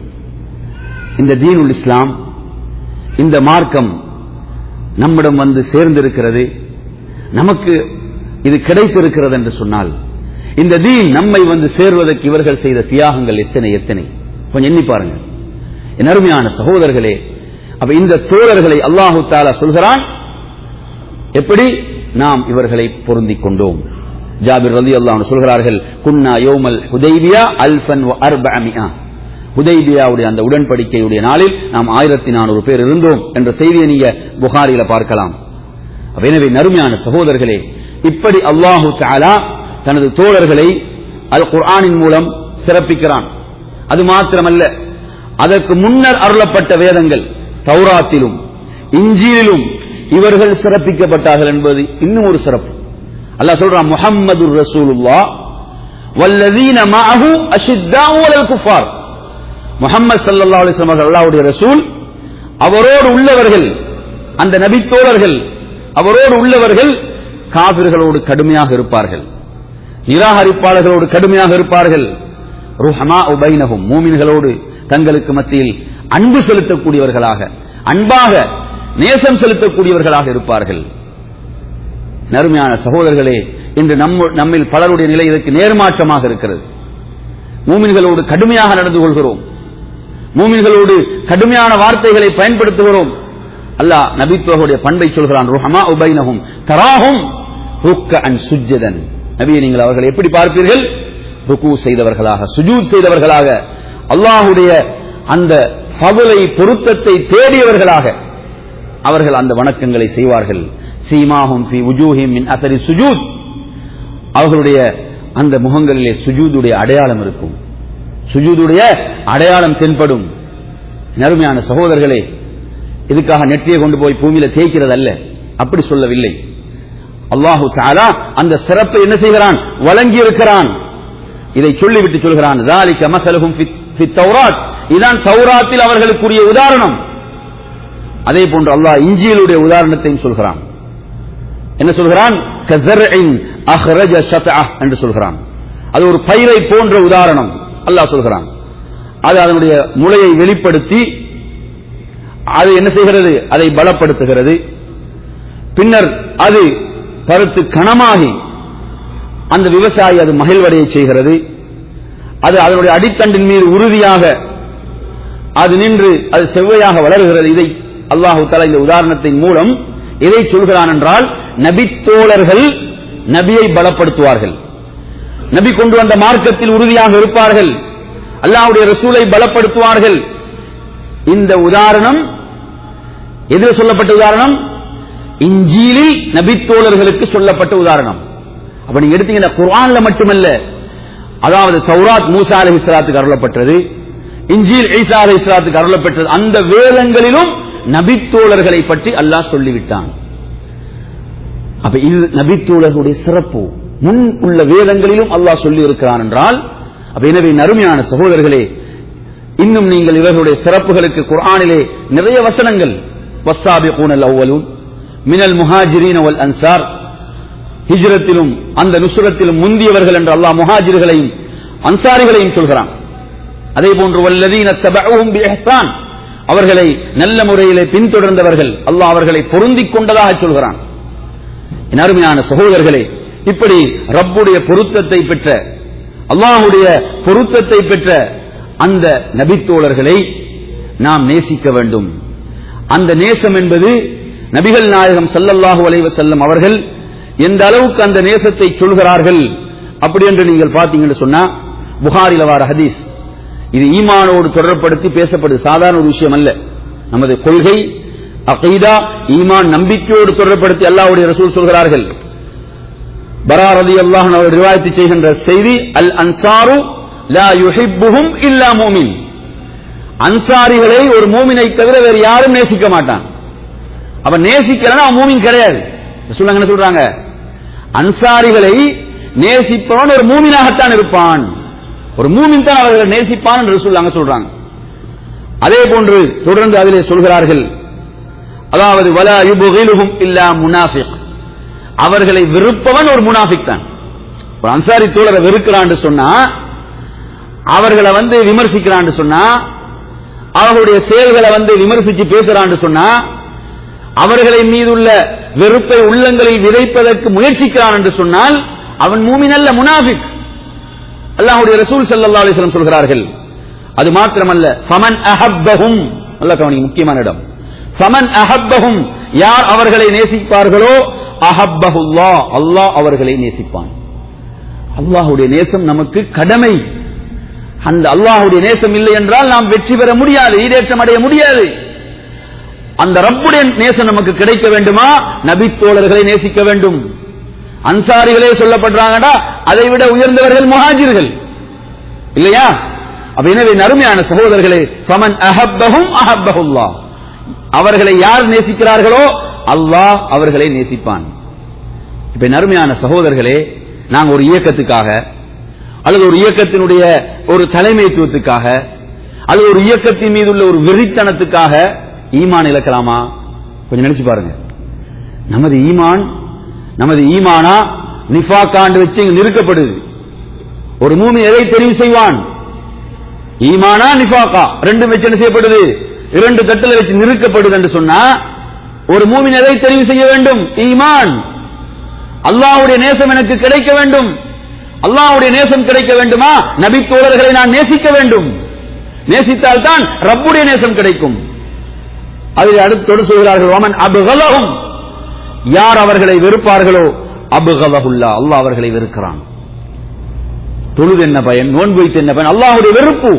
இந்த தீனுல் இஸ்லாம் இந்த மார்க்கம் நம்மிடம் வந்து சேர்ந்திருக்கிறது நமக்கு இது கிடைத்திருக்கிறது என்று சொன்னால் இந்த தீன் நம்மை வந்து சேர்வதற்கு இவர்கள் செய்த தியாகங்கள் எத்தனை எத்தனை கொஞ்சம் எண்ணி பாருங்க என் அருமையான சகோதரர்களே அப்ப இந்த தோழர்களை அல்லாஹு தாலா சொல்கிறான் எப்படி நாம் இவர்களை பொருந்திக் கொண்டோம் ஜாபிர் ரலி அல்லாஹ் சொல்கிறார்கள் குன்னா யோமல் ஹுதைபியா அல்ஃபன் அர்பமியா ஹுதைபியாவுடைய அந்த உடன்படிக்கையுடைய நாளில் நாம் ஆயிரத்தி நானூறு பேர் இருந்தோம் என்ற செய்தியை நீங்க புகாரில பார்க்கலாம் எனவே நறுமையான சகோதரர்களே இப்படி அல்லாஹு தாலா தனது தோழர்களை அல் குர்ஆனின் மூலம் சிறப்பிக்கிறான் அது மாத்திரமல்ல அதற்கு முன்னர் அருளப்பட்ட வேதங்கள் தௌராத்திலும் இஞ்சியிலும் இவர்கள் சிறப்பிக்கப்பட்டார்கள் என்பது இன்னும் ஒரு சிறப்பு அல்லாஹ் சொல்றான் முஹம்மது ரசூலுல்லா வல்லதீன மஅஹு அஷித்தாஉ அலல் குஃபார் முஹம்மது ஸல்லல்லாஹு அலைஹி வஸல்லம் அல்லாஹ்வுடைய ரசூல் அவரோடு உள்ளவர்கள் அந்த நபித்தோழர்கள் அவரோடு உள்ளவர்கள் காபிர்களோடு கடுமையாக இருப்பார்கள் நிராகரிப்பாளர்களோடு கடுமையாக இருப்பார்கள் ருஹமா உபைனகும் மூமின்களோடு தங்களுக்கு மத்தியில் அன்பு செலுத்தக்கூடியவர்களாக அன்பாக நேசம் செலுத்தக்கூடியவர்களாக இருப்பார்கள் நறுமையான சகோதரர்களே இன்று நம்ம நம்மில் பலருடைய நிலை இதற்கு நேர்மாற்றமாக இருக்கிறது மூமின்களோடு கடுமையாக நடந்து கொள்கிறோம் மூமின்களோடு கடுமையான வார்த்தைகளை பயன்படுத்துகிறோம் அல்லாஹ் நபித்துவனுடைய பண்பை சொல்கிறான் ருஹமா உபைனகும் தராகும் ருக்க அன் சுஜதன் நபியை நீங்கள் அவர்களை எப்படி பார்ப்பீர்கள் ருக்கு செய்தவர்களாக சுஜூத் செய்தவர்களாக அல்லாஹுடைய அந்த பகுலை பொருத்தத்தை தேடியவர்களாக அவர்கள் அந்த வணக்கங்களை செய்வார்கள் சீமாஹும் ஃபி உஜூஹிம் மின் அசரி சுஜூத் அவர்களுடைய அந்த முகங்களிலே சுஜூதுடைய அடையாளம் இருக்கும் சுஜூதுடைய அடையாளம் தென்படும் நறுமையான சகோதரர்களே இதுக்காக நெற்றியை கொண்டு போய் பூமியில தேய்க்கிறது அல்ல அப்படி சொல்லவில்லை அல்லாஹு தாலா அந்த சிறப்பை என்ன செய்கிறான் வழங்கி இருக்கிறான் இதை சொல்லிவிட்டு சொல்கிறான் ذَلِكَ مَثَلُهُمْ فِي التَّوْرَاتِ இதான் தௌராத்தில் அவர்களுக்குரிய உதாரணம் அதே போன்று அல்லாஹ் இஞ்சியலுடைய உதாரணத்தையும் சொல்கிறான் என்ன சொல்கிறான் كَزَرْعٍ أَخْرَجَ شَطْأَهُ என்று சொல்கிறான் அது ஒரு பயிரை போன்ற உதாரணம் அல்லாஹ் சொல்கிறான் அது அதனுடைய முளையை வெளிப்படுத்தி அது என்ன செய்கிறது அதை பலப்படுத்துகிறது பின்னர் அது பருத்து கனமாகி அந்த விவசாயி அது மகிழ்வடைய செய்கிறது அது அதனுடைய அடித்தண்டின் மீது உறுதியாக அது நின்று அது செவ்வையாக வளர்கிறது இதை அல்லாஹு தலா இந்த உதாரணத்தின் மூலம் எதை சொல்கிறான் என்றால் நபித்தோழர்கள் நபியை பலப்படுத்துவார்கள் நபி கொண்டு வந்த மார்க்கத்தில் உறுதியாக இருப்பார்கள் அல்லாஹ்வுடைய ரசூலை பலப்படுத்துவார்கள் இந்த உதாரணம் எதில் சொல்லப்பட்ட உதாரணம் இஞ்சீலில் நபித்தோழர்களுக்கு சொல்லப்பட்ட உதாரணம் அப்ப நீங்க எடுத்தீங்கன்னா குர்ஆன்ல மட்டுமல்ல அதாவது தௌராத் மூசா அலைஹி ஸலாத்துக்கு அருளப்பட்டது இஞ்சீல் ஈசா அலைஹி ஸலாத்துக்கு அருளப்பட்டது அந்த வேதங்களிலும் நபித்தோழர்களை பற்றி அல்லாஹ் சொல்லிவிட்டான் அப்ப இது நபித்தோழர்களுடைய சிறப்பு முன் உள்ள வேதங்களிலும் அல்லாஹ் சொல்லி இருக்கிறான் என்றால் அப்ப எனவே நறுமையான சகோதரர்களே இன்னும் நீங்கள் இவர்களுடைய சிறப்புகளுக்கு குர்ஆனிலே நிறைய வசனங்கள் வஸ்ஸாபிகூன அவ்வலூன் மினல் முஹாஜிரீன் வல் அன்சார் ஹிஜ்ரத்திலும் அந்த நுசுரத்திலும் முந்தியவர்கள் என்று அல்லாஹ் முஹாஜிர்களையும் அன்சாரிகளையும் சொல்கிறான் அதே போன்று வல்லதீன தபஉஹும் பிஇஹ்சான் அவர்களை நல்ல முறையிலே பின்தொடர்ந்தவர்கள் அல்லாஹ் அவர்களை பொருந்திக் கொண்டதாக சொல்கிறான் என் அருமையான சகோதரர்களே இப்படி ரப்புடைய பொருத்தத்தை பெற்ற அல்லாஹுடைய பொருத்தத்தை பெற்ற அந்த நபித்தோழர்களை நாம் நேசிக்க வேண்டும் அந்த நேசம் என்பது நபிகள் நாயகம் ஸல்லல்லாஹு அலைஹி வஸல்லம் அவர்கள் எந்த அளவுக்கு அந்த நேசத்தை சொல்கிறார்கள் அப்படி என்று நீங்கள் பார்த்தீங்கன்னு சொன்னா புகாரில வார ஹதீஸ் இது ஈமானோடு தொடர்படுத்தி பேசப்படுது சாதாரண ஒரு விஷயம் அல்ல நமது கொள்கை அகீதா ஈமான் நம்பிக்கையோடு தொடர்படுத்தி அல்லாஹ்வுடைய ரசூல் சொல்கிறார்கள் பரா ரதி அல்லாஹ் அவர் ரிவாயத்து செய்கின்ற செய்தி அல் அன்சாரு லா யுஹிப்புஹும் இல்லா மூமின் அன்சாரிகளை ஒரு மூமினை தவிர வேறு யாரும் நேசிக்க மாட்டான் அவன் நேசிக்கலன்னா அவன் மூமின் கிடையாது சொல்லுங்க என்ன சொல்றாங்க அன்சாரிகளை நேசிப்பவன் ஒரு மூமினாகத்தான் இருப்பான் ஒரு மூமின் தான் அவர்கள் நேசிப்பான் என்று சொல்லாங்க சொல்றாங்க அதே போன்று தொடர்ந்து அதிலே சொல்கிறார்கள் அதாவது வலா யுபுகிலுஹும் இல்லா முனாஃபிக் அவர்களை வெறுப்பவன் ஒரு முனாஃபிக் தான் ஒரு அன்சாரி தோழரை வெறுக்கிறான்னு சொன்னா அவர்களை வந்து விமர்சிக்கிறான்னு சொன்னா அவர்களுடைய செயல்களை வந்து விமர்சிச்சு பேசுறான்னு சொன்னா அவர்களின் மீதுள்ள வெறுப்பை உள்ளங்களில் விதைப்பதற்கு முயற்சிக்கிறான் என்று சொன்னால் அவன் மூமின் அல்ல முனாஃபிக் அல்லாஹ்வுடைய ரசூல் ஸல்லல்லாஹு அலைஹி வஸல்லம் சொல்கிறார்கள் அது மாத்திரமல்ல ஃபமன் அஹப்பஹும் நல்ல கவனி முக்கியமான இடம் ஃபமன் அஹப்பஹும் யார் அவர்களை நேசிப்பார்களோ அஹப்பஹுல்லா அல்லாஹ் அவர்களை நேசிப்பான் அல்லாஹ்வுடைய நேசம் நமக்கு கடமை அந்த அல்லாஹ்வுடைய நேசம் இல்லை என்றால் நாம் வெற்றி பெற முடியாது ஈடேற்றம் அடைய முடியாது அந்த ரப்புடைய நேசம் நமக்கு கிடைக்க வேண்டுமா நபித்தோழர்களை நேசிக்க வேண்டும் அன்சாரிகளே சொல்லப்படுறாங்கடா அதை விட உயர்ந்தவர்கள் முஹாஜிர்கள் இல்லையா அப்ப எனவே நறுமையான சகோதரர்களே ஃபமன் அஹப்பஹும் அஹப்பஹுல்லா அவர்களை யார் நேசிக்கிறார்களோ அல்லாஹ் அவர்களை நேசிப்பான் இப்ப நறுமையான சகோதரர்களே நாங்க ஒரு இயக்கத்துக்காக அல்லது ஒரு இயக்கத்தினுடைய ஒரு தலைமைத்துவத்துக்காக அல்லது ஒரு இயக்கத்தின் மீது உள்ள ஒரு வெறித்தனத்துக்காக ஈமான் இழக்கலாமா கொஞ்சம் நினைச்சு பாருங்க நமது ஈமான் நமது ஈமானா நிஃபாக்காண்டு வச்சு இங்க நிறுக்கப்படுது ஒரு மூமி எதை தெரிவு செய்வான் ஈமானா நிஃபாக்கா ரெண்டும் வச்சு என்ன செய்யப்படுது இரண்டு தட்டில் வச்சு நிறுக்கப்படுது என்று சொன்னா ஒரு மூமின் எதை தெரிவு செய்ய வேண்டும் ஈமான் அல்லாஹ்வுடைய நேசம் எனக்கு கிடைக்க வேண்டும் அல்லாஹ்வுடைய நேசம் கிடைக்க வேண்டுமா நபி தோழர்களை நான் நேசிக்க வேண்டும் நேசித்தால் தான் ரப்புடைய நேசம் கிடைக்கும் அதில் அடுத்து தொடர் சொல்கிறார்கள் ஓமன் அபுகலகும் யார் அவர்களை வெறுப்பார்களோ அபுகலகுல்லா அல்லாஹ் அவர்களை வெறுக்கிறான் தொழுது என்ன பயன் நோன்பு வைத்து என்ன பயன் அல்லாஹுடைய வெறுப்பு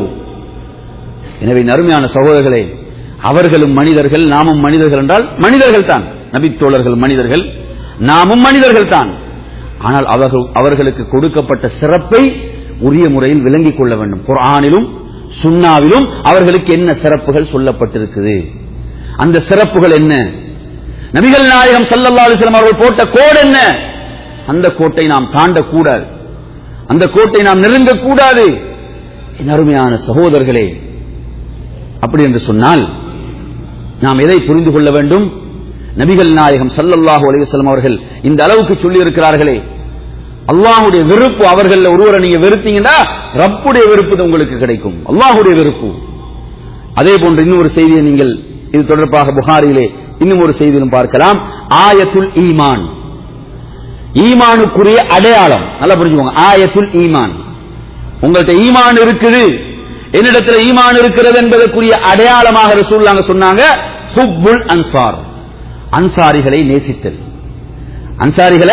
எனவே நறுமையான சகோதரர்களே அவர்களும் மனிதர்கள் நாமும் மனிதர்கள் என்றால் மனிதர்கள் தான் நபித்தோழர்கள் மனிதர்கள் நாமும் மனிதர்கள் தான் ஆனால் அவர்கள் அவர்களுக்கு கொடுக்கப்பட்ட சிறப்பை உரிய முறையில் விளங்கிக் கொள்ள வேண்டும் குர்ஆனிலும் சுன்னாவிலும் அவர்களுக்கு என்ன சிறப்புகள் சொல்லப்பட்டிருக்குது அந்த சிறப்புகள் என்ன நபிகள் நாயகம் ஸல்லல்லாஹு அலைஹி வஸல்லம் அவர்கள் போட்ட கோடு என்ன அந்த கோட்டை நாம் தாண்டக்கூடாது அந்த கோட்டை நாம் நெருங்கக்கூடாது என் அருமையான சகோதரர்களே அப்படி என்று சொன்னால் நாம் எதை புரிந்து கொள்ள வேண்டும் நபிகள் நாயகம் ஸல்லல்லாஹு அலைஹி வஸல்லம் அவர்கள் இந்த அளவுக்கு சொல்லி இருக்கிறார்களே அல்லாஹ்வுடைய வெறுப்பு அவர்கள் ஒருவரை நீங்க வெறுத்தீங்கன்னா ரப்புடைய வெறுப்பு தான் உங்களுக்கு கிடைக்கும் அல்லாஹ்வுடைய வெறுப்பு அதே போன்று இன்னொரு செய்தியை நீங்கள் இது தொடர்பாக புகாரிலே இன்னும் ஒரு செய்தியிலும் பார்க்கலாம் ஆயத்துல் ஈமான் ஈமானுக்குரிய அடையாளம் நல்லா புரிஞ்சுக்கோங்க ஆயத்துல் ஈமான் உங்கள்ட்ட ஈமான் இருக்குது என்னிடத்துல ஈமான் இருக்கிறது என்பதற்குரிய அடையாளமாக ரசூல்லாங்க சொன்னாங்க ஹுப்புல் அன்சார் அன்சாரிகளை நேசித்தல் அன்சாரிகளை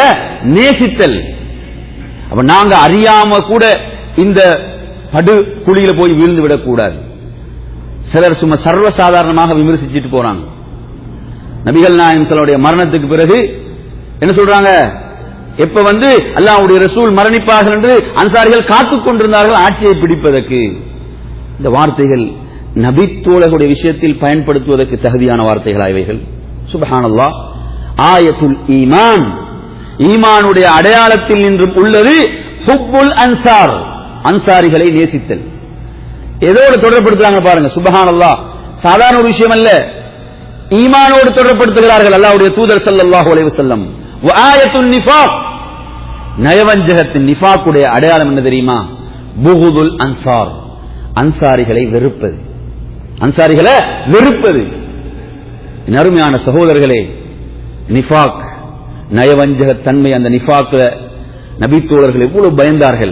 நேசித்தல் அப்ப நாங்க அறியாம கூட இந்த படு குழியில போய் வீழ்ந்து விடக்கூடாது சிலர் சும்மா சர்வசாதாரணமாக விமர்சிச்சுட்டு போறாங்க நபிகள் நாயம் சிலருடைய மரணத்துக்கு பிறகு என்ன சொல்றாங்க எப்ப வந்து அல்லாஹ்வுடைய ரசூல் மரணிப்பார்கள் என்று அன்சாரிகள் காத்துக் கொண்டிருந்தார்கள் ஆட்சியை பிடிப்பதற்கு இந்த வார்த்தைகள் நபித்தோழர்களுடைய விஷயத்தில் பயன்படுத்துவதற்கு தகுதியான வார்த்தைகள் இவைகள் சுபஹானல்லாஹ் ஆயத்துல் ஈமான் ஈமானுடைய அடையாளத்தில் நின்றும் உள்ளது ஹுப்புல் அன்சார் அன்சாரிகளை நேசித்தல் எதோடு தொடர்படுத்துறாங்க பாருங்க சுபஹானல்லாஹ் சாதாரண ஒரு விஷயம் அல்ல ஈமானோடு தொடர்படுத்துகிறார்கள் அல்லாஹ்வுடைய தூதர் ஸல்லல்லாஹு அலைஹி வஸல்லம் வஆயத்துன் நிஃபாக் நயவஞ்சகத்தின் நிஃபாக்குடைய அடையாளம் என்ன தெரியுமா புகுதுல் அன்சார் அன்சாரிகளை வெறுப்பது அன்சாரிகளை வெறுப்பது என் அருமையான சகோதரர்களே நிஃபாக் நயவஞ்சகத்தன்மை அந்த நிஃபாக்ல நபித்தோழர்கள் எவ்வளவு பயந்தார்கள்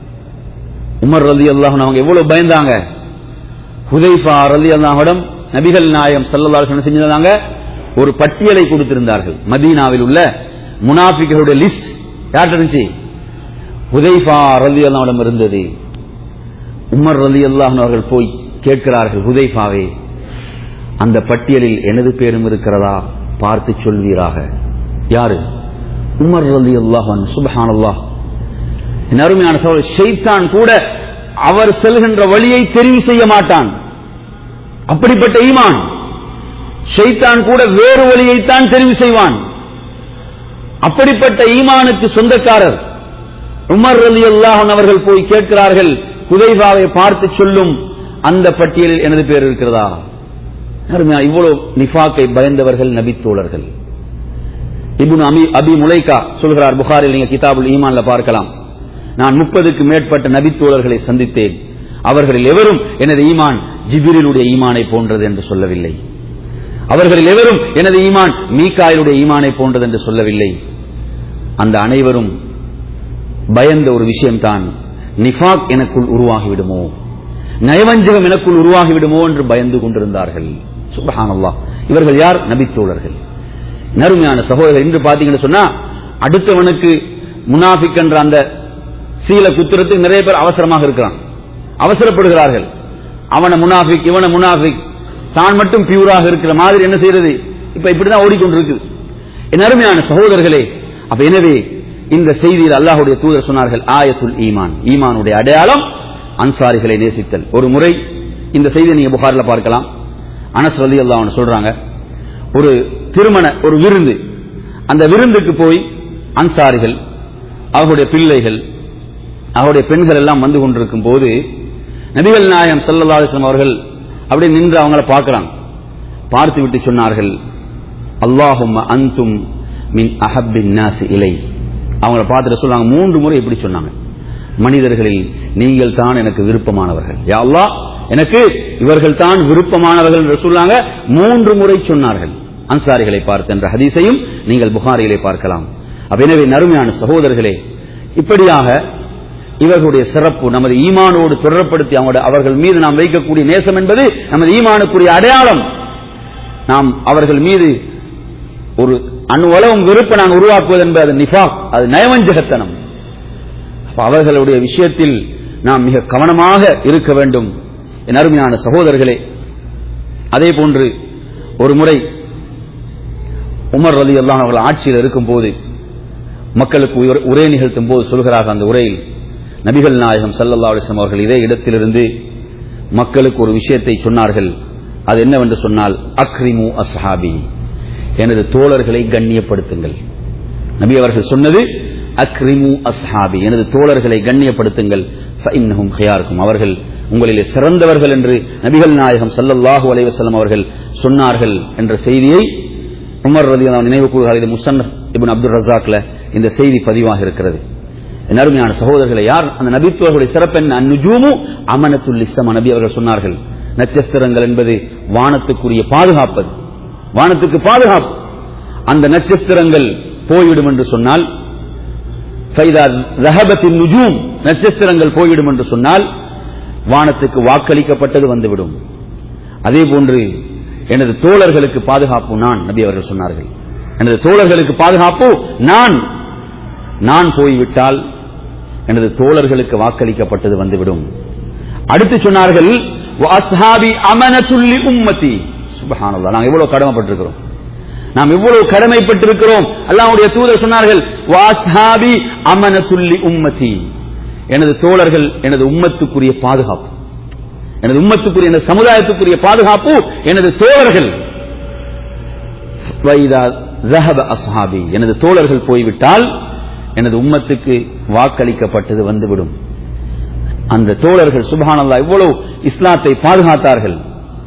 உமர் ரலி அல்லாஹ் அவங்க எவ்வளவு பயந்தாங்க ஹுதைஃபா ரலி அல்லாஹிடம் நபிகள் நாயம் சல்லல்லாஹு அலைஹி வஸல்லம் செஞ்சிருந்தாங்க ஒரு பட்டியலை கொடுத்திருந்தார்கள் மதீனாவில் உள்ள முனாஃபிகளுடைய லிஸ்ட் யார்கிட்ட இருந்துச்சு ஹுதைஃபா ரலி அல்லாஹிடம் இருந்தது உமர் ரலி அல்லாஹ் அவர்கள் போய் கேட்கிறார்கள் ஹுதைஃபாவே அந்த பட்டியலில் எனது பேரும் இருக்கிறதா பார்த்து சொல்வீராக யாரு உமர் ரலி அல்லாஹன் சுபஹான் அல்லாஹ் என் அருமையான சோழர் ஷைத்தான் கூட அவர் செல்கின்ற வழியை தெரிவு செய்ய மாட்டான் அப்படிப்பட்ட ஈமான் ஷைத்தான் கூட வேறு வழியைத்தான் தெரிவு செய்வான் அப்படிப்பட்ட ஈமானுக்கு சொந்தக்காரர் உமர் ரலி அல்லாஹன் அவர்கள் போய் கேட்கிறார்கள் குதைபாவை பார்த்து சொல்லும் அந்த பட்டியலில் எனது பேர் இருக்கிறதா அருமையா இவ்வளவு நிஃபாக்கை பயந்தவர்கள் நபித்தோழர்கள் இபுன் அமி அபி முலைகா சொல்கிறார் புகாரில் நீங்க கிதாபுல் ஈமான்ல பார்க்கலாம் நான் முப்பதுக்கு மேற்பட்ட நபித்தோழர்களை சந்தித்தேன் அவர்களில் எவரும் எனது ஈமான் ஜிபிரிலுடைய ஈமானை போன்றது என்று சொல்லவில்லை அவர்களில் எவரும் எனது ஈமான் மீகாயிலுடைய ஈமானை போன்றது என்று சொல்லவில்லை அந்த அனைவரும் பயந்த ஒரு விஷயம்தான் நிஃபாக் எனக்குள் உருவாகிவிடுமோ நயவஞ்சகம் எனக்குள் உருவாகிவிடுமோ என்று பயந்து கொண்டிருந்தார்கள் சுபஹானல்லா இவர்கள் யார் நபித்தோழர்கள் நறுமையான சகோதரர் என்று பாத்தீங்கன்னு சொன்னா அடுத்தவனுக்கு முனாஃபிக் என்ற அந்த சீல குத்துறதுக்கு நிறைய பேர் அவசரமாக இருக்கிறான் அவசரப்படுகிறார்கள் அவனை முனாஃபிக் இவனை முனாஃபிக் தான் மட்டும் பியூராக இருக்கிற மாதிரி என்ன செய்யறது இப்ப இப்படிதான் ஓடிக்கொண்டிருக்கு என் அருமையான சகோதரர்களே அப்ப எனவே இந்த செய்தியில் அல்லாஹுடைய தூதர் சொன்னார்கள் ஆயத்துல் ஈமான் ஈமானுடைய அடையாளம் அன்சாரிகளை நேசித்தல் ஒரு முறை இந்த செய்தியை நீங்க புகார்ல பார்க்கலாம் அனஸ் ரலி அல்லாஹ் சொல்றாங்க ஒரு திருமண ஒரு விருந்து அந்த விருந்துக்கு போய் அன்சாரிகள் அவர்களுடைய பிள்ளைகள் அவருடைய பெண்கள் எல்லாம் வந்து கொண்டிருக்கும் போது நபிகள் நாயம் சல்லா அலிஸ்லாம் அவர்கள் அப்படியே நின்று அவங்கள பார்க்கிறாங்க பார்த்து விட்டு சொன்னார்கள் அல்லாஹும் அந்தும் மின் அஹப்பின் நாசி இலை அவங்கள பார்த்துட்டு சொல்றாங்க மூன்று முறை எப்படி சொன்னாங்க மனிதர்களில் நீங்கள் தான் எனக்கு விருப்பமானவர்கள் யா அல்லாஹ் எனக்கு இவர்கள் தான் விருப்பமானவர்கள் என்று சொன்னாங்க மூன்று முறை சொன்னார்கள் அன்சாரிகளை பார்த்து என்ற ஹதீஸையும் நீங்கள் புகாரிகளை பார்க்கலாம் அப்ப எனவே நறுமையான சகோதரர்களே இப்படியாக இவர்களுடைய சிறப்பு நமது ஈமானோடு தொடர்படுத்தி அவங்களோட அவர்கள் மீது நாம் வைக்கக்கூடிய நேசம் என்பது நமது ஈமானுக்குரிய அடையாளம் நாம் அவர்கள் மீது ஒரு அணுவளவும் வெறுப்பை நாங்கள் உருவாக்குவது என்பது அது நிஃபாக் அது நயவஞ்சகத்தனம் அப்ப அவர்களுடைய விஷயத்தில் நாம் மிக கவனமாக இருக்க வேண்டும் என் அருமையான சகோதரர்களே அதே போன்று ஒரு முறை உமர் ரலி அல்லாஹ் அவர்கள் ஆட்சியில் இருக்கும் போது மக்களுக்கு உரை- உரை நிகழ்த்தும் போது சொல்கிறார்கள் அந்த உரையில் நபிகள் நாயகம் சல்லல்லா அலிஸ்லாம் அவர்கள் இதே இடத்திலிருந்து மக்களுக்கு ஒரு விஷயத்தை சொன்னார்கள் அது என்னவென்று சொன்னால் அக்ரிமு அஸ்ஹாபி எனது தோழர்களை கண்ணியப்படுத்துங்கள் நபி அவர்கள் சொன்னது அக்ரிமு அஸ்ஹாபி எனது தோழர்களை கண்ணியப்படுத்துங்கள் ஃபஇன்னஹும் ஹியாருக்கும் அவர்கள் உங்களிலே சிறந்தவர்கள் என்று நபிகள் நாயகம் ஸல்லல்லாஹு அலைஹி வஸல்லம் அவர்கள் சொன்னார்கள் என்ற செய்தியை உமர் ரலியல்லாஹு அன்ஹு நினைவு கூறுகிறார் இது முசன்னஃப் இப்னு அப்துல் ரஸாக்ல இந்த செய்தி பதிவாக இருக்கிறது என் அருமையான சகோதரர்களை யார் அந்த நபித்துவர்களுடைய சிறப்பு என்ன அந்நுஜூமு அமனத்துல் இஸ்ஸம நபி அவர்கள் சொன்னார்கள் நட்சத்திரங்கள் என்பது வானத்துக்குரிய பாதுகாப்பது வானத்துக்கு பாதுகாப்பு அந்த நட்சத்திரங்கள் போய்விடும் என்று சொன்னால் ஃபைதா ரஹபத்தின் நுஜூம் நட்சத்திரங்கள் போய்விடும் என்று சொன்னால் வானத்துக்கு வாக்களிக்கப்பட்டது வந்துவிடும் அதே போன்று எனது தோழர்களுக்கு பாதுகாப்பு நான் நபி அவர்கள் சொன்னார்கள் எனது தோழர்களுக்கு பாதுகாப்பு நான் நான் போய்விட்டால் எனது தோழர்களுக்கு வாக்களிக்கப்பட்டது வந்துவிடும் அடுத்து சொன்னார்கள் "வஅஸ்ஹாபி அமனத்துல்லி உம்மதி சுப்ஹானல்லாஹ் நாங்கள் எவ்வளவு கடமைப்பட்டிருக்கிறோம் நாம் எவ்வளவு கடமைப்பட்டிருக்கிறோம் அல்லாஹ்வுடைய தூதர் சொன்னார்கள் "வஅஸ்ஹாபி அமனத்துல்லி உம்மதி எனது தோழர்கள் எனது உம்மத்துக்குரிய பாதுகாப்பு எனது உம்மத்துக்குரிய எனது சமுதாயத்துக்குரிய பாதுகாப்பு எனது தோழர்கள் வைதா ذهب அஸ்ஹாபி எனது தோழர்கள் போய்விட்டால் எனது உம்மத்துக்கு வாக்களிக்கப்பட்டது வந்துவிடும் அந்த தோழர்கள் சுபஹானல்லாஹ் இவ்வளவு இஸ்லாத்தை பாதுகாத்தார்கள்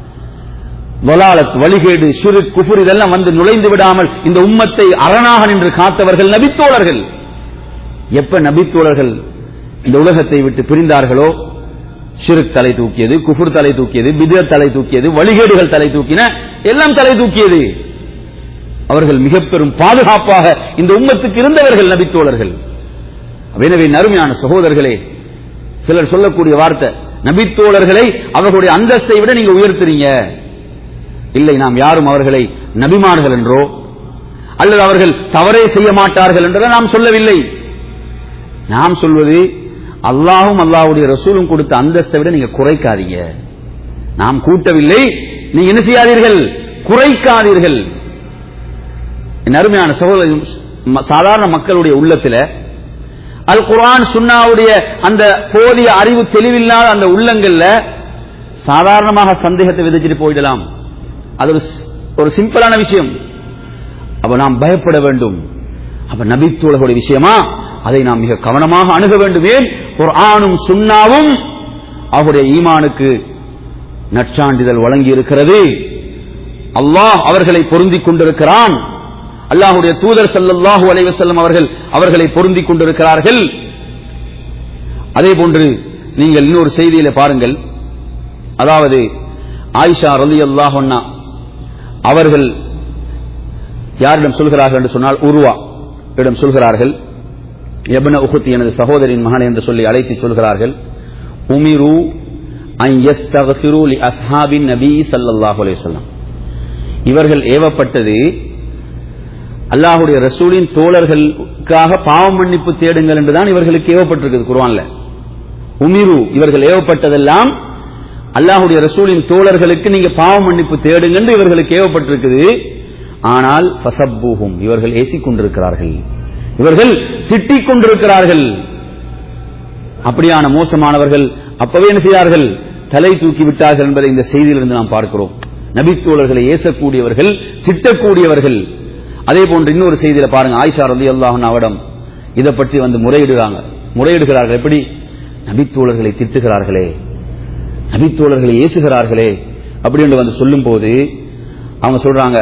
வலாலத் வழிகேடு சிறு குஃபுர் இதெல்லாம் வந்து நுழைந்து விடாமல் இந்த உம்மத்தை அரணாக நின்று காத்தவர்கள் நபித்தோழர்கள் எப்ப நபித்தோழர்கள் இந்த உலகத்தை விட்டு பிரிந்தார்களோ ஷிருக் தலை தூக்கியது குஃபுர் தலை தூக்கியது பிதர் தலை தூக்கியது வழிகேடுகள் தலை தூக்கின எல்லாம் தலை தூக்கியது அவர்கள் மிக பெரும் பாதுகாப்பாக இந்த உம்மத்துக்கு இருந்தவர்கள் நபித்தோழர்கள் எனவே நறுமையான சகோதரர்களே சிலர் சொல்லக்கூடிய வார்த்தை நபித்தோழர்களை அவர்களுடைய அந்தஸ்தை விட நீங்க உயர்த்துறீங்க இல்லை நாம் யாரும் அவர்களை நபிமார்கள் என்றோ அல்லது அவர்கள் தவறே செய்ய மாட்டார்கள் என்றோ நாம் சொல்லவில்லை நாம் சொல்வது அல்லாஹும் அல்லாஹ்வுடைய ரசூலும் கொடுத்த அந்தஸ்தை விட நீங்க குறைக்காதீங்க நாம் கூட்டவில்லை நீங்க என்ன செய்யாதீர்கள் குறைக்காதீர்கள் என் அருமையான சகோதரர் ம- சாதாரண மக்களுடைய உள்ளத்துல அல் குர்ஆன் சுன்னாவுடைய அந்த போதிய அறிவு தெளிவில்லாத அந்த உள்ளங்கள்ல சாதாரணமாக சந்தேகத்தை விதைச்சிட்டு போயிடலாம் அது ஒரு ஸ்- ஒரு சிம்பிளான விஷயம் அப்ப நாம் பயப்பட வேண்டும் அப்ப நபித்தோழர்களுடைய விஷயமா அதை நாம் மிக கவனமாக அணுக வேண்டும் ஏன் குர்ஆனும் சுன்னாவும் அவருடைய ஈமானுக்கு நற்சான்றிதழ் வழங்கி இருக்கிறது அல்லாஹ் அவர்களை பொருந்திக் கொண்டிருக்கிறான் அல்லாஹுடைய தூதர் ஸல்லல்லாஹு அலைஹி வஸல்லம் அவர்கள் அவர்களை பொருந்திக் கொண்டிருக்கிறார்கள் அதே போன்று நீங்கள் இன்னொரு செய்தியில பாருங்கள் அதாவது ஆயிஷா ரலியல்லாஹு அன்ஹா அவர்கள் யாரிடம் சொல்கிறார்கள் என்று சொன்னால் உருவா இடம் சொல்கிறார்கள் எபன உகுத்தி எனது சகோதரின் மகன் என்று சொல்லி அழைத்து சொல்கிறார்கள் உமிரு அன் யஸ்தக்ஃபிரு லி அஸ்ஹாபின் நபி ஸல்லல்லாஹு அலைஹி வஸல்லம் இவர்கள் ஏவப்பட்டது அல்லாஹுடைய ரசூலின் தோழர்களுக்காக பாவ மன்னிப்பு தேடுங்கள் என்றுதான் இவர்களுக்கு ஏவப்பட்டிருக்குது குர்ஆன்ல உமிரு இவர்கள் ஏவப்பட்டதெல்லாம் அல்லாஹுடைய ரசூலின் தோழர்களுக்கு நீங்க பாவ மன்னிப்பு தேடுங்க என்று இவர்களுக்கு ஏவப்பட்டிருக்குது ஆனால் ஃபசப்பூஹும் இவர்கள் ஏசிக் கொண்டிருக்கிறார்கள் இவர்கள் திட்டிக் கொண்டிருக்கிறார்கள் அப்படியான மோசமானவர்கள் அப்பவே என்ன செய்தார்கள் தலை தூக்கி விட்டார்கள் என்பதை இந்த செய்தியிலிருந்து நாம் பார்க்கிறோம் நபித்தோழர்களை ஏசக்கூடியவர்கள் திட்டக்கூடியவர்கள் அதே போன்று இன்னொரு செய்தியில பாருங்க ஆயிஷா ரதி அல்லாஹன் அவடம் இதை பற்றி வந்து முறையிடுறாங்க முறையிடுகிறார்கள் எப்படி நபித்தோழர்களை திட்டுகிறார்களே நபித்தோழர்களை ஏசுகிறார்களே அப்படி என்று வந்து சொல்லும் போது அவங்க சொல்றாங்க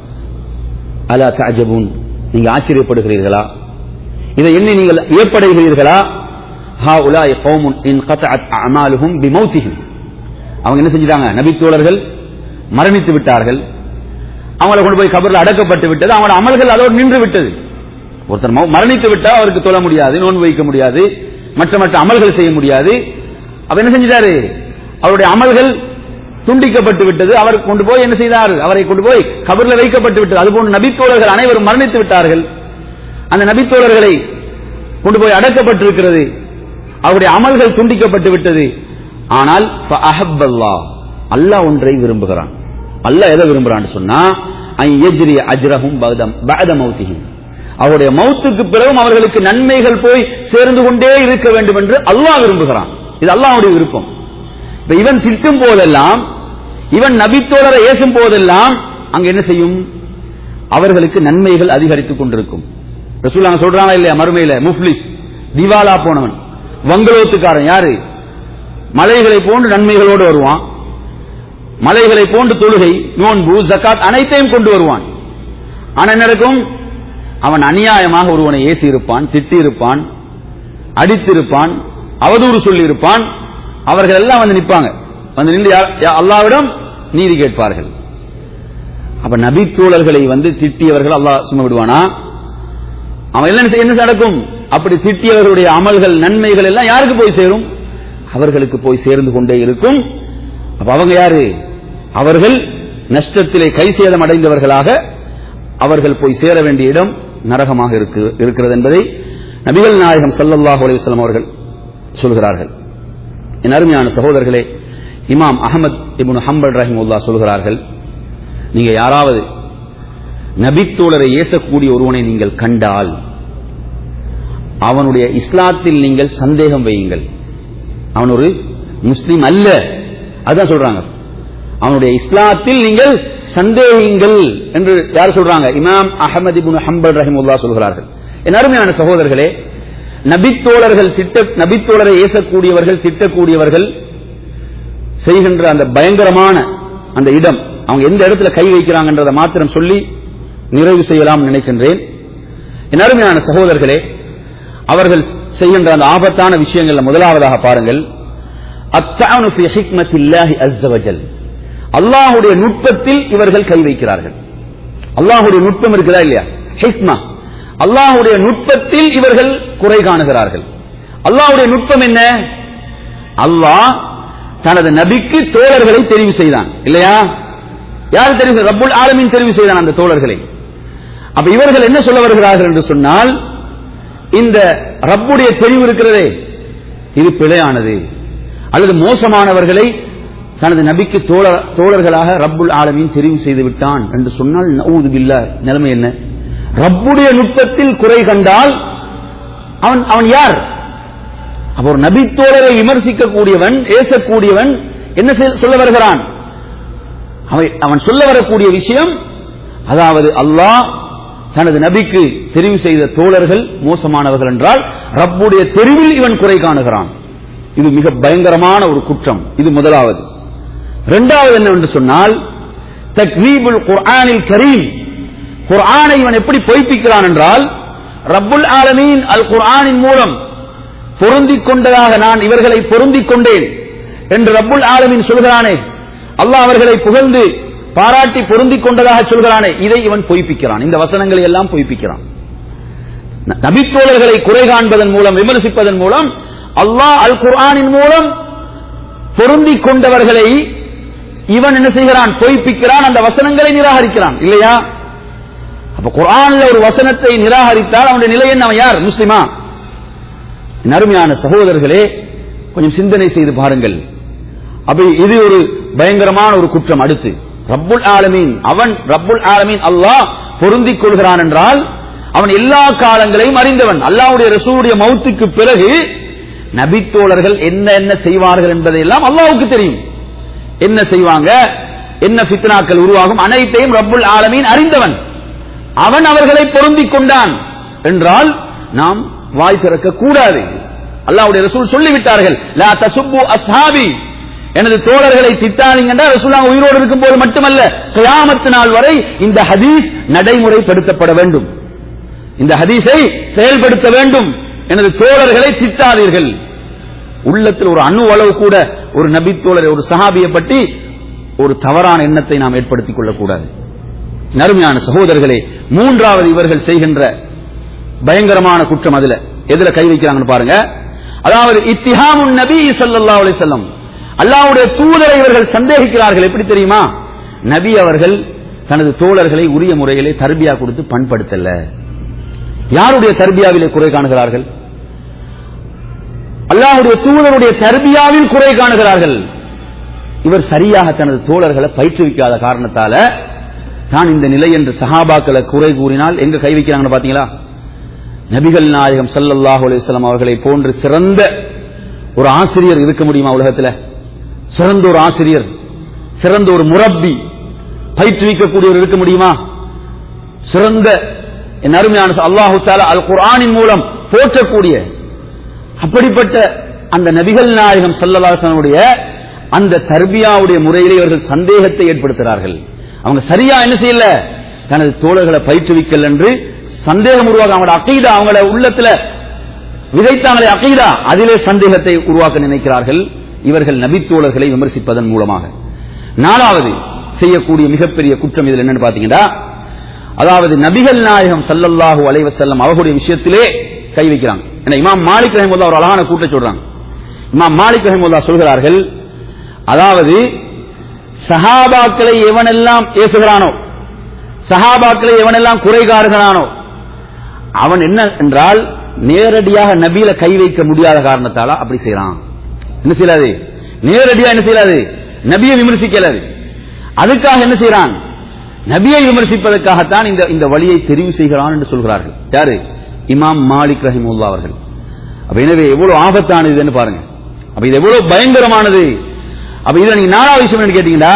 அலா தாஜபூன் நீங்க ஆச்சரியப்படுகிறீர்களா இதை எண்ணி நீங்கள் ஏற்படுகிறீர்களா ஹா உலாய் கௌமுன் இன் கத்தஅத் அமாலுஹும் பிமௌத்திஹிம் அவங்க என்ன செஞ்சிட்டாங்க நபித்தோழர்கள் மரணித்து விட்டார்கள் அவங்களை கொண்டு போய் கபரில் அடக்கப்பட்டு விட்டது அவங்களோட அமல்கள் அதோடு நின்று விட்டது ஒருத்தர் மௌ- மரணித்து விட்டா அவருக்கு தொழ முடியாது நோன்பு வைக்க முடியாது மற்ற மற்ற அமல்கள் செய்ய முடியாது அப்ப என்ன செஞ்சிட்டாரு அவருடைய அமல்கள் துண்டிக்கப்பட்டு விட்டது அவர் கொண்டு போய் என்ன செய்தார் அவரை கொண்டு போய் கபரில் வைக்கப்பட்டு விட்டது அதுபோன்று நபித்தோழர்கள் அனைவரும் மரணித்து விட்டார்கள் அந்த நபித்தோழர்களை கொண்டு போய் அடக்கப்பட்டிருக்கிறது அவருடைய அமல்கள் துண்டிக்கப்பட்டு விட்டது ஆனால் அஹப்பல்லா அல்லாஹ் ஒன்றை விரும்புகிறான் அல்லாஹ் எதை விரும்புறான்னு சொன்னா ஐ யஜ்ரி அஜ்ரஹும் பஅத- பஅத மௌத்திஹிம் அவருடைய மௌத்துக்கு பிறகும் அவர்களுக்கு நன்மைகள் போய் சேர்ந்து கொண்டே இருக்க வேண்டும் என்று அல்லாஹ் விரும்புகிறான் இது அல்லாஹ்வுடைய விருப்பம் இப்ப இவன் திட்டும் போதெல்லாம் இவன் நபித்தோழரை ஏசும் போதெல்லாம் அங்க என்ன செய்யும் அவர்களுக்கு நன்மைகள் அதிகரித்துக் கொண்டிருக்கும் ரசூலாங்க சொல்றாங்களா இல்லையா மறுமையில முஃப்லிஸ் திவாலா போனவன் வங்களோத்துக்காரன் யாரு மலைகளை போன்று நன்மைகளோடு வருவான் மலைகளை போன்று தொழுகை நோன்பு ஜக்காத் அனைத்தையும் கொண்டு வருவான் ஆனா என்ன நடக்கும் அவன் அநியாயமாக ஒருவனை ஏசி இருப்பான் திட்டி இருப்பான் அடித்திருப்பான் அவதூறு சொல்லி இருப்பான் அவர்கள் எல்லாம் வந்து நிற்பாங்க வந்து நின்று யா- யா அல்லாவிடம் நீதி கேட்பார்கள் அப்ப நபித்தோழர்களை வந்து திட்டியவர்கள் அல்லாஹ் சும்மா விடுவானா அவன் எல்லாம் என்ன நடக்கும் அப்படி திட்டியவர்களுடைய அமல்கள் நன்மைகள் எல்லாம் யாருக்கு போய் சேரும் அவர்களுக்கு போய் சேர்ந்து கொண்டே இருக்கும் அப்ப அவங்க யாரு அவர்கள் நஷ்டத்திலே கை சேதம் அடைந்தவர்களாக அவர்கள் போய் சேர வேண்டிய இடம் நரகமாக இருக்கு இருக்கிறது என்பதை நபிகள் நாயகம் ஸல்லல்லாஹு அலைஹி வஸல்லம் அவர்கள் சொல்கிறார்கள் என் அருமையான சகோதரர்களே இமாம் அகமது இப்னு ஹம்பல் ரஹிமுல்லா சொல்கிறார்கள் நீங்க யாராவது நபித்தோழரை ஏசக்கூடிய ஒருவனை நீங்கள் கண்டால் அவனுடைய இஸ்லாத்தில் நீங்கள் சந்தேகம் வையுங்கள் அவன் ஒரு முஸ்லீம் அல்ல அதுதான் சொல்றாங்க அவனுடைய இஸ்லாத்தில் நீங்கள் சந்தேகிங்கள் என்று யார் சொல்றாங்க இமாம் அகமது இப்னு ஹம்பல் ரஹிமுல்லா சொல்கிறார்கள் என் அருமையான சகோதரர்களே நபித்தோழர்கள் திட்ட நபித்தோழரை ஏசக்கூடியவர்கள் திட்டக்கூடியவர்கள் செய்கின்ற அந்த பயங்கரமான அந்த இடம் அவங்க எந்த இடத்துல கை வைக்கிறாங்கன்றதை மாத்திரம் சொல்லி நிறைவு செய்யலாம் நினைக்கின்றேன் என் அருமையான சகோதரர்களே அவர்கள் செய்கின்ற அந்த ஆபத்தான விஷயங்கள்ல முதலாவதாக பாருங்கள் அத்தானு ஃபி ஹிக்மத்தில்லாஹி அஸ்ஸ வஜல் அல்லாஹ்வுடைய நுட்பத்தில் இவர்கள் கை வைக்கிறார்கள் அல்லாஹ்வுடைய நுட்பம் இருக்குதா இல்லையா ஹிக்மா அல்லாஹ்வுடைய நுட்பத்தில் இவர்கள் குறை காணுகிறார்கள் அல்லாஹ்வுடைய நுட்பம் என்ன அல்லாஹ் தனது நபிக்கு தோழர்களை தெரிவு செய்தான் இல்லையா யார் தெரிவு செய்த- ரப்புல் ஆலமீன் தெரிவு செய்தான் அந்த தோழர்களை அப்ப இவர்கள் என்ன சொல்ல வருகிறார்கள் என்று சொன்னால் இந்த ரப்புடைய தெரிவு இருக்கிறதே இது பிழையானது அல்லது மோசமானவர்களை தனது நபிக்கு தோழர் தோழர்களாக ரப்புல் ஆலமீன் தெரிவு செய்து விட்டான் என்று சொன்னால் நவுது பில்லா நிலைமை என்ன ரப்புடைய நுட்பத்தில் குறை கண்டால் அவன் அவன் யார் அப்ப ஒரு நபித்தோழரை விமர்சிக்கக்கூடியவன் ஏசக்கூடியவன் என்ன செய்- சொல்ல வருகிறான் அவன் அவன் சொல்ல வரக்கூடிய விஷயம் அதாவது அல்லாஹ் தனது நபிக்கு தெரிவு செய்த தோழர்கள் மோசமானவர்கள் என்றால் ரப்புடைய தெரிவில் இவன் குறை காணுகிறான் இது மிக பயங்கரமான ஒரு குற்றம் இது முதலாவது இரண்டாவது என்னவென்று சொன்னால் தக்ரீபுல் குர்ஆனில் கரீம் குர்ஆனை இவன் எப்படி பொய்ப்பிக்கிறான் என்றால் ரப்புல் ஆலமீன் அல் குர்ஆனின் மூலம் பொருந்திக் கொண்டதாக நான் இவர்களை பொருந்திக் கொண்டேன் என்று ரப்புல் ஆலமீன் சொல்கிறானே அல்லாஹ் அவர்களை புகழ்ந்து பாராட்டி பொருந்திக் கொண்டதாக சொல்கிறானே இதை இவன் பொய்ப்பிக்கிறான் இந்த வசனங்களை எல்லாம் பொய்ப்பிக்கிறான் ந- நபித்தோழர்களை குறை காண்பதன் மூலம் விமர்சிப்பதன் மூலம் அல்லாஹ் அல் குர்ஆனின் மூலம் பொருந்திக் கொண்டவர்களை இவன் என்ன செய்கிறான் பொய்ப்பிக்கிறான் அந்த வசனங்களை நிராகரிக்கிறான் இல்லையா அப்ப குர்ஆன்ல ஒரு வசனத்தை நிராகரித்தால் அவனுடைய நிலை என்ன அவன் யார் முஸ்லிமா என் அருமையான சகோதரர்களே கொஞ்சம் சிந்தனை செய்து பாருங்கள் அப்ப இது ஒரு பயங்கரமான ஒரு குற்றம் அடுத்து ரப்புல் ஆலமீன் அவன் ரப்புல் ஆலமீன் அல்லாஹ் பொருந்திக் கொள்கிறான் என்றால் அவன் எல்லா காலங்களையும் அறிந்தவன் அல்லாஹ்வுடைய ரசூலுடைய மௌத்துக்கு பிறகு நபித்தோழர்கள் என்ன என்ன செய்வார்கள் என்பதையெல்லாம் அல்லாஹ்வுக்கு தெரியும் என்ன செய்வாங்க என்ன ஃபித்னாக்கள் உருவாகும் அனைத்தையும் ரப்புல் ஆலமீன் அறிந்தவன் அவன் அவர்களை பொருந்திக் கொண்டான் என்றால் நாம் வாய் திறக்க கூடாது அல்லாஹ்வுடைய ரசூல் சொல்லிவிட்டார்கள் லா தசுப்பு அஸ்ஹாபி எனது தோழர்களை திட்டாதீங்கன்னா ரசூலாங்க உயிரோடு இருக்கும் போது மட்டுமல்ல கியாமத்து நாள் வரை இந்த ஹதீஸ் நடைமுறைப்படுத்தப்பட வேண்டும் இந்த ஹதீஸை செயல்படுத்த வேண்டும் எனது தோழர்களை திட்டாதீர்கள் உள்ளத்தில் ஒரு அணு அளவு கூட ஒரு நபி தோழர் ஒரு சஹாபியை பற்றி ஒரு தவறான எண்ணத்தை நாம் ஏற்படுத்திக் கொள்ளக்கூடாது நறுமையான சகோதரர்களே மூன்றாவது இவர்கள் செய்கின்ற பயங்கரமான குற்றம் அதுல எதுல கை வைக்கிறாங்கன்னு பாருங்க அதாவது இத்திஹாமுன் நபி ஸல்லல்லாஹு அலைஹி வஸல்லம் அல்லாஹ்வுடைய தூதரை இவர்கள் சந்தேகிக்கிறார்கள் எப்படி தெரியுமா நபி அவர்கள் தனது தோழர்களை உரிய முறையிலே தர்பியா கொடுத்து பண்படுத்தல யாருடைய தர்பியாவிலே குறை காணுகிறார்கள் அல்லாஹ்வுடைய தூதருடைய தர்பியாவில் குறை காணுகிறார்கள் இவர் சரியாக தனது தோழர்களை பயிற்றுவிக்காத காரணத்தால தான் இந்த நிலை என்று சஹாபாக்களை குறை கூறினால் எங்க கை வைக்கிறாங்கன்னு பாத்தீங்களா நபிகள் நாயகம் ஸல்லல்லாஹு அலைஹி வஸல்லம் அவர்களை போன்று சிறந்த ஒரு ஆசிரியர் இருக்க முடியுமா உலகத்துல சிறந்த ஒரு ஆசிரியர் சிறந்த ஒரு முரப்பி பயிற்றுவிக்கக்கூடியவர் இருக்க முடியுமா சிறந்த என் அருமையான அல்லாஹு தாலா அல் குர்ஆனின் மூலம் போற்றக்கூடிய அப்படிப்பட்ட அந்த நபிகள் நாயகம் சல்லல்லாசனுடைய அந்த தர்பியாவுடைய முறையிலே இவர்கள் சந்தேகத்தை ஏற்படுத்துகிறார்கள் அவங்க சரியா என்ன செய்யல தனது தோழர்களை பயிற்றுவிக்கல் என்று சந்தேகம் உருவாக அவங்களோட அக்கீதா அவங்கள உள்ளத்துல விதைத்தாங்களே அக்கீதா அதிலே சந்தேகத்தை உருவாக்க நினைக்கிறார்கள் இவர்கள் நபித்தோழர்களை விமர்சிப்பதன் மூலமாக நாலாவது செய்யக்கூடிய மிகப்பெரிய குற்றம் இதில் என்னன்னு பாத்தீங்கன்னா அதாவது நபிகள் நாயகம் சல்லல்லாஹு அலைஹி வஸல்லம் அவர்களுடைய விஷயத்திலே கை வைக்கிறாங்க ஏன்னா இமாம் மாலிக் ரஹிமுல்லா ஒரு அழகான கூட்ட சொல்றாங்க இமாம் மாலிக் ரஹிமுல்லா சொல்கிறார்கள் அதாவது சஹாபாக்களை எவனெல்லாம் ஏசுகிறானோ சஹாபாக்களை எவனெல்லாம் குறை காருகிறானோ அவன் என்ன என்றால் நேரடியாக நபியில கை வைக்க முடியாத காரணத்தால அப்படி செய்யறான் என்ன செய்யலாது நேரடியா என்ன செய்யலாது நபியை விமர்சிக்கலாது அதுக்காக என்ன செய்யறான் நபியை விமர்சிப்பதற்காகத்தான் இந்த இந்த வழியை தெரிவு செய்கிறான் என்று சொல்கிறார்கள் யாரு இமாம் மாலிக் ரஹிமுல்லா அவர்கள் அப்ப எனவே எவ்வளவு ஆபத்தானது இதுன்னு பாருங்க அப்ப இது எவ்வளவு பயங்கரமானது அப்ப இதுல நீங்க நாலாவது விஷயம் என்ன கேட்டீங்கன்னா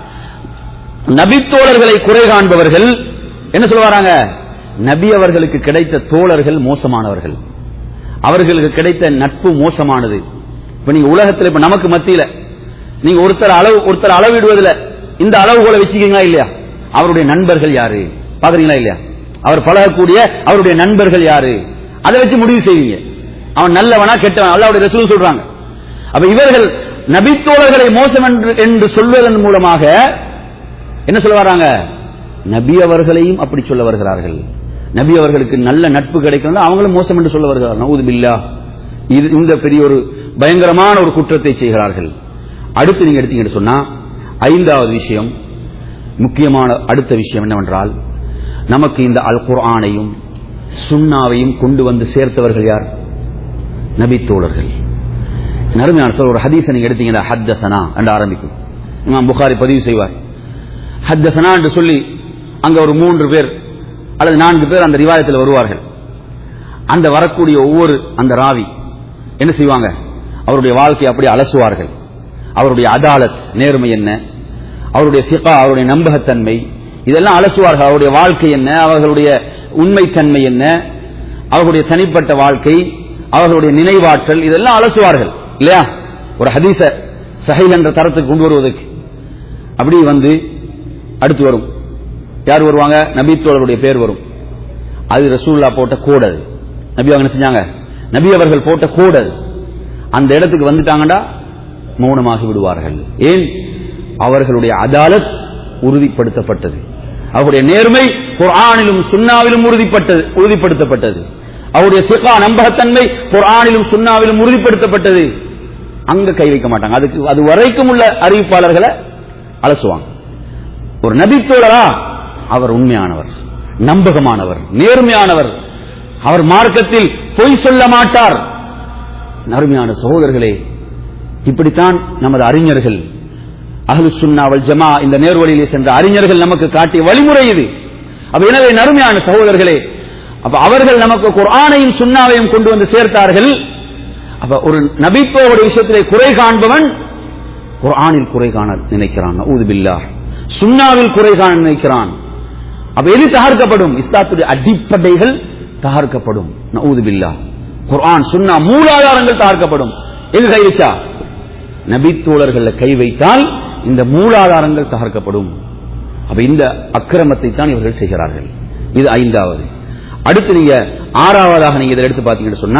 நபித்தோழர்களை குறை காண்பவர்கள் என்ன சொல்லுவாராங்க நபி அவர்களுக்கு கிடைத்த தோழர்கள் மோசமானவர்கள் அவர்களுக்கு கிடைத்த நட்பு மோசமானது இப்ப நீங்க உலகத்தில் இப்ப நமக்கு மத்தியில நீங்க ஒருத்தர் அளவு ஒருத்தர் அளவிடுவதில் இந்த அளவுகோலை வச்சுக்கீங்களா இல்லையா அவருடைய நண்பர்கள் யாரு பாக்குறீங்களா இல்லையா அவர் பழகக்கூடிய அவருடைய நண்பர்கள் யாரு அதை வச்சு முடிவு செய்வீங்க அவன் நல்லவனா கெட்டவன் அல்லாவுடைய ரசூல் சொல்றாங்க அப்ப இவர்கள் நபித்தோழர்களை மோசம் என்று என்று சொல்வதன் மூலமாக என்ன சொல்ல வராங்க நபி அவர்களையும் அப்படி சொல்ல வருகிறார்கள் நபி அவர்களுக்கு நல்ல நட்பு கிடைக்கணும் அவங்களும் மோசம் என்று சொல்ல வருகிறார்கள் நவுது பில்லா இது இந்த பெரிய ஒரு பயங்கரமான ஒரு குற்றத்தை செய்கிறார்கள் அடுத்து நீங்க எடுத்தீங்கன்னு சொன்னா ஐந்தாவது விஷயம் முக்கியமான அடுத்த விஷயம் என்னவென்றால் நமக்கு இந்த அல் குர்ஆனையும் சுன்னாவையும் கொண்டு வந்து சேர்த்தவர்கள் யார் நபி தோழர்கள் நறுமையான சொல்ல ஒரு ஹதீஸை நீங்க எடுத்தீங்கன்னா ஹத்தசனா என்று ஆரம்பிக்கும் இமாம் புகாரி பதிவு செய்வார் ஹத்தசனா என்று சொல்லி அங்க ஒரு மூன்று பேர் அல்லது நான்கு பேர் அந்த ரிவாயத்தில் வருவார்கள் அந்த வரக்கூடிய ஒவ்வொரு அந்த ராவி என்ன செய்வாங்க அவருடைய வாழ்க்கையை அப்படி அலசுவார்கள் அவருடைய அதாலத் நேர்மை என்ன அவருடைய சிகா அவருடைய நம்பகத்தன்மை இதெல்லாம் அலசுவார்கள் அவருடைய வாழ்க்கை என்ன அவர்களுடைய உண்மைத்தன்மை என்ன அவர்களுடைய தனிப்பட்ட வாழ்க்கை அவர்களுடைய நினைவாற்றல் இதெல்லாம் அலசுவார்கள் இல்லையா ஒரு ஹதீச சஹைல் என்ற தரத்துக்கு கொண்டு வருவதற்கு அப்படி வந்து அடுத்து வரும் யார் வருவாங்க நபித்தோழருடைய பேர் வரும் அது ரசூல்லா போட்ட கோடு அது நபி அவங்க என்ன செஞ்சாங்க நபி அவர்கள் போட்ட கோடு அது அந்த இடத்துக்கு வந்துட்டாங்கடா மௌனமாகி விடுவார்கள் ஏன் அவர்களுடைய அதாலத் உறுதிப்படுத்தப்பட்டது அவருடைய நேர்மை குர்ஆனிலும் சுன்னாவிலும் உறுதிப்பட்டது உறுதிப்படுத்தப்பட்டது அவருடைய சிகா நம்பகத்தன்மை குர்ஆனிலும் சுன்னாவிலும் உறுதிப்படுத்தப்பட்டது அங்க கை வைக்க மாட்டாங்க அதுக்கு அது வரைக்கும் உள்ள அறிவிப்பாளர்களை அலசுவாங்க ஒரு நபித்தோழரா அவர் உண்மையானவர் நம்பகமானவர் நேர்மையானவர் அவர் மார்க்கத்தில் பொய் சொல்ல மாட்டார் அருமையான சகோதரர்களே இப்படித்தான் நமது அறிஞர்கள் அஹ்லு சுன்னாவல் ஜமா இந்த நேர்வழியிலே சென்ற அறிஞர்கள் நமக்கு காட்டிய வழிமுறை இது அப்ப எனவே நறுமையான சகோதரர்களே அப்ப அவர்கள் நமக்கு குர்ஆனையும் சுன்னாவையும் கொண்டு வந்து சேர்த்தார்கள் அப்ப ஒரு நபித்துவோட விஷயத்திலே குறை காண்பவன் குர்ஆனில் குறை காண நினைக்கிறான் ஊது பில்லா சுன்னாவில் குறை காண நினைக்கிறான் அப்ப எது தகர்க்கப்படும் இஸ்லாத்துடைய அடிப்படைகள் தகர்க்கப்படும் நஊது பில்லா குர்ஆன் சுன்னா மூலாதாரங்கள் தகர்க்கப்படும் எது கை வச்சா நபித்தோழர்கள் கை வைத்தால் இந்த மூலாதாரங்கள் தகர்க்கப்படும் அப்ப இந்த அக்கிரமத்தை தான் இவர்கள் செய்கிறார்கள் இது ஐந்தாவது அடுத்து நீங்க ஆறாவதாக நீங்க இதை எடுத்து பார்த்தீங்கன்னு சொன்னா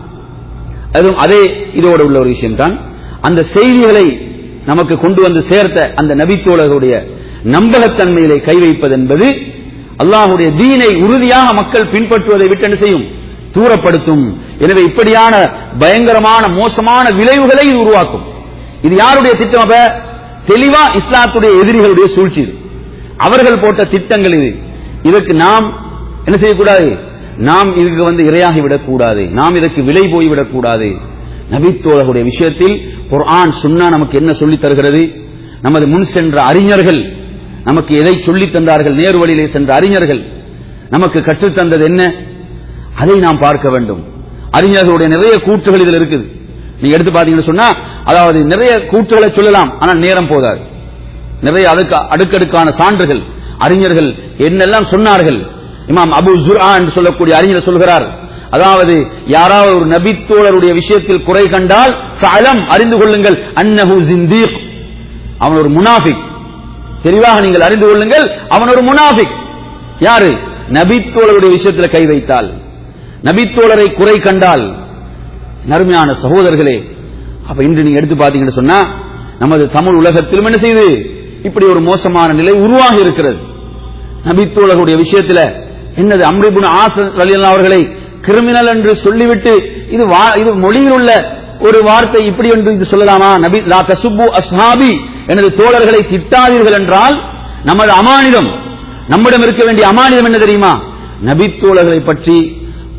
அதுவும் அதே இதோட உள்ள ஒரு விஷயம் தான் அந்த செய்திகளை நமக்கு கொண்டு வந்து சேர்த்த அந்த நபித்தோழர்களுடைய நம்பகத்தன்மையிலே கை வைப்பது என்பது அல்லாஹுடைய தீனை உறுதியாக மக்கள் பின்பற்றுவதை விட்டு என்ன செய்யும் தூரப்படுத்தும் எனவே இப்படியான பயங்கரமான மோசமான விளைவுகளை இது உருவாக்கும் இது யாருடைய திட்டம் அப்ப தெளிவா இஸ்லாத்துடைய எதிரிகளுடைய சூழ்ச்சி இது அவர்கள் போட்ட திட்டங்கள் இது இதற்கு நாம் என்ன செய்யக்கூடாது நாம் இதுக்கு வந்து இரையாகி விடக்கூடாது நாம் இதற்கு விலை போய்விடக் கூடாது நபித்தோழர்களுடைய விஷயத்தில் குர்ஆன் சுன்னா நமக்கு என்ன சொல்லித் தருகிறது நமது முன் சென்ற அறிஞர்கள் நமக்கு எதை சொல்லித் தந்தார்கள் நேர் வழியிலே சென்ற அறிஞர்கள் நமக்கு கற்றுத்தந்தது என்ன அதை நாம் பார்க்க வேண்டும் அறிஞர்களுடைய நிறைய கூற்றுகள் இதில் இருக்குது நீங்க எடுத்து பாத்தீங்கன்னு சொன்னா அதாவது நிறைய கூற்றுகளை சொல்லலாம் ஆனால் நேரம் போதாது நிறைய அதுக்கு அடுக்கடுக்கான சான்றுகள் அறிஞர்கள் என்னெல்லாம் சொன்னார்கள் இமாம் அபு ஜுரா என்று சொல்லக்கூடிய அறிஞர் சொல்கிறார் அதாவது யாராவது ஒரு நபித்தோழருடைய விஷயத்தில் குறை கண்டால் ஃபஅலம் அறிந்து கொள்ளுங்கள் அன்னஹு ஜிந்தீக் அவன் ஒரு முனாஃபிக் தெளிவாக நீங்கள் அறிந்து கொள்ளுங்கள் அவன் ஒரு முனாஃபிக் யாரு நபித்தோழருடைய விஷயத்தில் கை வைத்தால் நபித்தோழரை குறை கண்டால் நறுமையான சகோதரர்களே அப்ப இன்று நீங்க எடுத்து பாத்தீங்கன்னு சொன்னா நமது தமிழ் உலகத்திலும் என்ன செய்யுது இப்படி ஒரு மோசமான நிலை உருவாகி இருக்கிறது நபித்தோழர்களுடைய விஷயத்துல என்னது அம்ரிபுன் ஆசன் ரலியல்லாஹு அவர்களை கிரிமினல் என்று சொல்லிவிட்டு இது வா- இது மொழியில் உள்ள ஒரு வார்த்தை இப்படி என்று இது சொல்லலாமா நபி லா தசுப்பு அஸ்ஹாபி எனது தோழர்களை திட்டாதீர்கள் என்றால் நமது அமானிதம் நம்மிடம் இருக்க வேண்டிய அமானிதம் என்ன தெரியுமா நபித்தோழர்களை பற்றி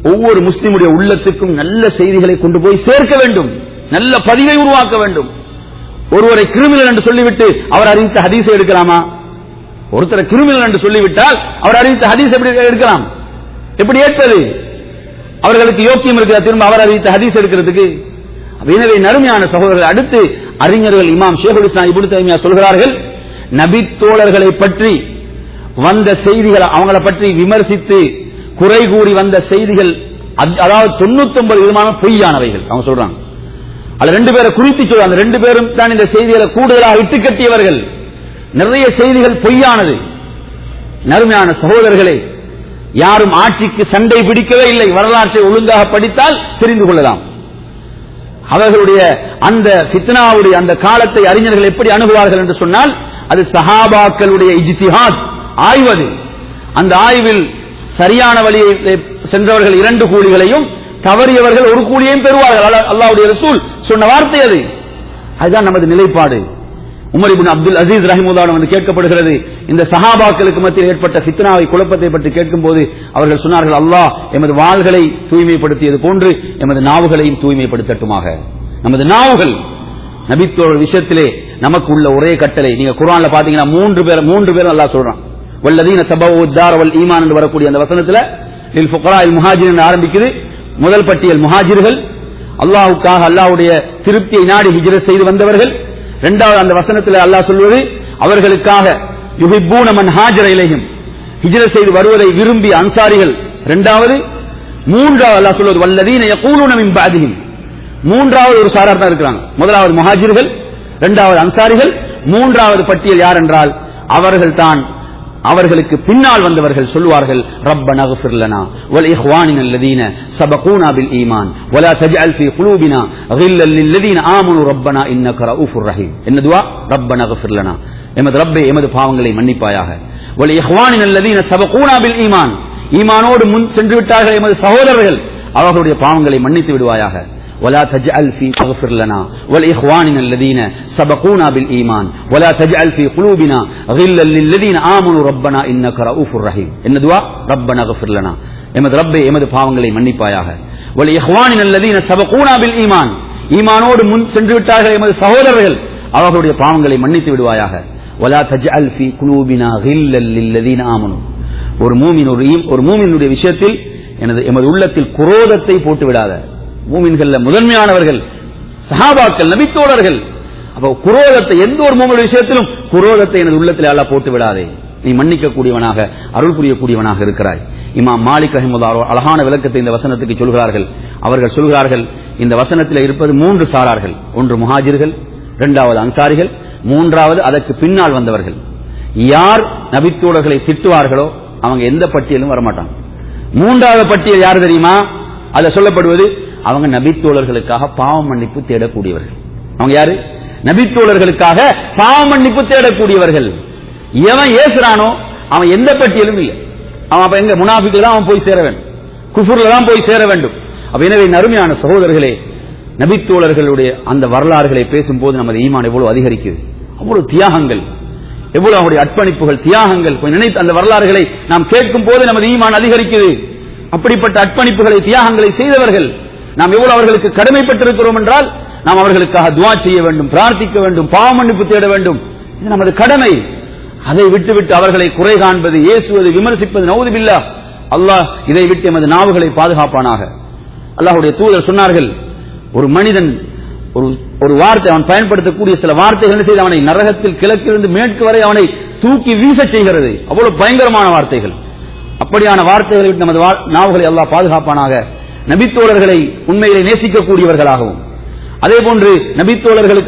ஒவ்வொரு முஸ்லிமுடைய உள்ளத்துக்கும் நல்ல செய்திகளை கொண்டு போய் சேர்க்க வேண்டும் நல்ல பதிவை உருவாக்க வேண்டும் ஒருவரை கிரிமினல் என்று சொல்லிவிட்டு அவர் அறிவித்த ஹதீஸை எடுக்கலாமா ஒருத்தரை கிரிமினல் என்று சொல்லிவிட்டால் அவர் அறிவித்த ஹதீஸ் எப்படி எடுக்கலாம் எப்படி ஏற்பது அவர்களுக்கு யோக்கியம் இருக்கிற திரும்ப அவர் அறிவித்த ஹதீஸ் எடுக்கிறதுக்கு எனவே நறுமையான சகோதரர்கள் அடுத்து அறிஞர்கள் இமாம் ஷேகுல் இஸ்லாம் இப்னு தைமியா சொல்கிறார்கள் நபித்தோழர்களை பற்றி வந்த செய்திகள் அவங்கள பற்றி விமர்சித்து குறை கூறி வந்த செய்திகள் அத்- அதாவது தொண்ணூத்தி ஒன்பது விதமான பொய்யானவைகள் அவங்க சொல்றாங்க அது ரெண்டு பேரை குறித்து சொல்றாங்க அந்த ரெண்டு பேரும் தான் இந்த செய்திகளை கூடுதலாக இட்டு கட்டியவர்கள் நிறைய செய்திகள் பொய்யானது நறுமையான சகோதரர்களே யாரும் ஆட்சிக்கு சண்டை பிடிக்கவே இல்லை வரலாற்றை ஒழுங்காக படித்தால் தெரிந்து கொள்ளலாம் அவர்களுடைய அந்த ஃபித்னாவுடைய அந்த காலத்தை அறிஞர்கள் எப்படி அணுகுவார்கள் என்று சொன்னால் அது சஹாபாக்களுடைய இஜ்திஹாத் ஆய்வது அந்த ஆய்வில் சரியான வழியை சென்றவர்கள் இரண்டு கூலிகளையும் தவறியவர்கள் ஒரு கூலியையும் பெறுவார்கள் அல்லா- அல்லாஹ்வுடைய ரசூல் சொன்ன வார்த்தை அது அதுதான் நமது நிலைப்பாடு உமர் இப்னு அப்துல் அசீஸ் ரஹிமுல்லாவிடம் வந்து கேட்கப்படுகிறது இந்த சஹாபாக்களுக்கு மத்தியில் ஏற்பட்ட ஃபித்னாவை குழப்பத்தை பற்றி கேட்கும்போது அவர்கள் சொன்னார்கள் அல்லாஹ் எமது வாள்களை தூய்மைப்படுத்தியது போன்று எமது நாவுகளையும் தூய்மைப்படுத்தட்டுமாக நமது நாவுகள் நபித்தோழர் விஷயத்திலே நமக்கு உள்ள ஒரே கட்டளை நீங்க குர்ஆன்ல பாத்தீங்கன்னா மூன்று பேர் மூன்று பேரும் அல்லாஹ் சொல்றான் வல்லதீன தபவு தாரவல் ஈமான் என்று வரக்கூடிய அந்த வசனத்துல லில் ஃபுகரா இல் முஹாஜிர் என்று ஆரம்பிக்குது முதல் பட்டியல் முஹாஜிர்கள் அல்லாஹ்வுக்காக அல்லாஹ்வுடைய திருப்தியை நாடி ஹிஜ்ரத் செய்து வந்தவர்கள் இரண்டாவது அந்த வசனத்தில் அல்லாஹ் சொல்வது அவர்களுக்காக யுஹிப்பூன மன் ஹாஜர இலைஹிம் ஹிஜ்ரத் செய்து வருவதை விரும்பி அன்சாரிகள் இரண்டாவது மூன்றாவது அல்லாஹ் சொல்வது வல்லதீன யகூலுன மின் பாதிஹிம் மூன்றாவது ஒரு சாரார் தான் இருக்கிறாங்க முதலாவது முஹாஜிர்கள் இரண்டாவது அன்சாரிகள் மூன்றாவது பட்டியல் யார் என்றால் அவர்கள் தான் அவர்களுக்கு பின்னால் வந்தவர்கள் சொல்வார்கள் ரப்பனா اغفر لنا والاخواننا الذين سبقونا بالايمان ولا تجعل في قلوبنا غلا للذين امنوا ربنا انك رؤوف رحيم என்ன துஆ ரப்பனா اغفر لنا எமது ரப்பே எமது பாவங்களை மன்னிப்பாயாக والاخواننا الذين سبقونا بالايمان ஈமானோடு முன் சென்று விட்டார்கள் எமது சகோதரர்கள் அவர்களுடைய பாவங்களை மன்னித்து விடுவாயாக ولا تجعل في تغفر لنا والإخواننا الذين سبقونا بالإيمان ولا تجعل في قلوبنا غلا للذين آمنوا ربنا إنك رؤوف رحيم என்ன துவா ربنا اغفر لنا எமது ரப்பே எமது பாவங்களை மன்னிப்பாயாக والإخواننا الذين سبقونا بالإيمان ஈமானோடு முன் சென்று விட்டார்கள் எமது சகோதரர்கள் அவர்களுடைய பாவங்களை மன்னித்து விடுவாயாக ولا تجعل في قلوبنا غلا للذين آمنوا ஒரு மூமின் ஒரு ஈம்- ஒரு மூமினுடைய விஷயத்தில் எனது எமது உள்ளத்தில் குரோதத்தை போட்டு விடாத மூமின்கள்ல முதன்மையானவர்கள் சஹாபாக்கள் நபித்தோழர்கள் அப்போ குரோதத்தை எந்த ஒரு மூமின் விஷயத்திலும் குரோதத்தை எனது உள்ளத்தில் அல்லாஹ் போட்டு விடாதே நீ மன்னிக்க கூடியவனாக அருள் புரியக்கூடியவனாக இருக்கிறாய் இமாம் மாலிக் ரஹிமுல்லாரோ அழகான விளக்கத்தை இந்த வசனத்துக்கு சொல்கிறார்கள் அவர்கள் சொல்கிறார்கள் இந்த வசனத்தில் இருப்பது மூன்று சாரார்கள் ஒன்று முஹாஜிர்கள் இரண்டாவது அன்சாரிகள் மூன்றாவது அதற்கு பின்னால் வந்தவர்கள் யார் நபித்தோழர்களை திட்டுவார்களோ அவங்க எந்த பட்டியலும் வரமாட்டாங்க மூன்றாவது பட்டியல் யார் தெரியுமா அதுல சொல்லப்படுவது அவங்க நபித்தோழர்களுக்காக பாவ மன்னிப்பு தேடக்கூடியவர்கள் அவங்க யாரு நபித்தோழர்களுக்காக பாவ மன்னிப்பு தேடக்கூடியவர்கள் எவன் ஏசுறானோ அவன் எந்த பட்டியலும் இல்லை அவன் அப்ப எங்க முனாஃபிக்கு தான் அவன் போய் சேர வேண்டும் குஃபுர்ல தான் போய் சேர வேண்டும் அப்ப எனவே நறுமையான சகோதரர்களே நபித்தோழர்களுடைய அந்த வரலாறுகளை பேசும்போது நமது ஈமான் எவ்வளவு அதிகரிக்குது அவ்வளவு தியாகங்கள் எவ்வளவு அவருடைய அர்ப்பணிப்புகள் தியாகங்கள் கொஞ்சம் நினைத்து அந்த வரலாறுகளை நாம் கேட்கும் போது நமது ஈமான் அதிகரிக்குது அப்படிப்பட்ட அர்ப்பணிப்புகளை தியாகங்களை செய்தவர்கள் நாம் எவ்வளவு அவர்களுக்கு கடமைப்பட்டிருக்கிறோம் என்றால் நாம் அவர்களுக்காக துவா செய்ய வேண்டும் பிரார்த்திக்க வேண்டும் பாவ மன்னிப்பு தேட வேண்டும் இது நமது கடமை அதை விட்டுவிட்டு அவர்களை குறை காண்பது ஏசுவது விமர்சிப்பது நவுதுபில்லா அல்லாஹ் இதை விட்டு எமது நாவுகளை பாதுகாப்பானாக அல்லாஹ்வுடைய தூதர் சொன்னார்கள் ஒரு மனிதன் ஒரு ஒரு வார்த்தை அவன் பயன்படுத்தக்கூடிய சில வார்த்தைகள் என்ன செய்து அவனை நரகத்தில் கிழக்கிலிருந்து மேற்கு வரை அவனை தூக்கி வீசச் செய்கிறது அவ்வளவு பயங்கரமான வார்த்தைகள் அப்படியான வார்த்தைகளை விட்டு நமது வா- நாவுகளை அல்லாஹ் பாதுகாப்பானாக நபித்தோழர்களை உண்மையிலே நேசிக்கக்கூடியவர்களாகவும் அதே போன்று நபித்தோழர்களுக்கு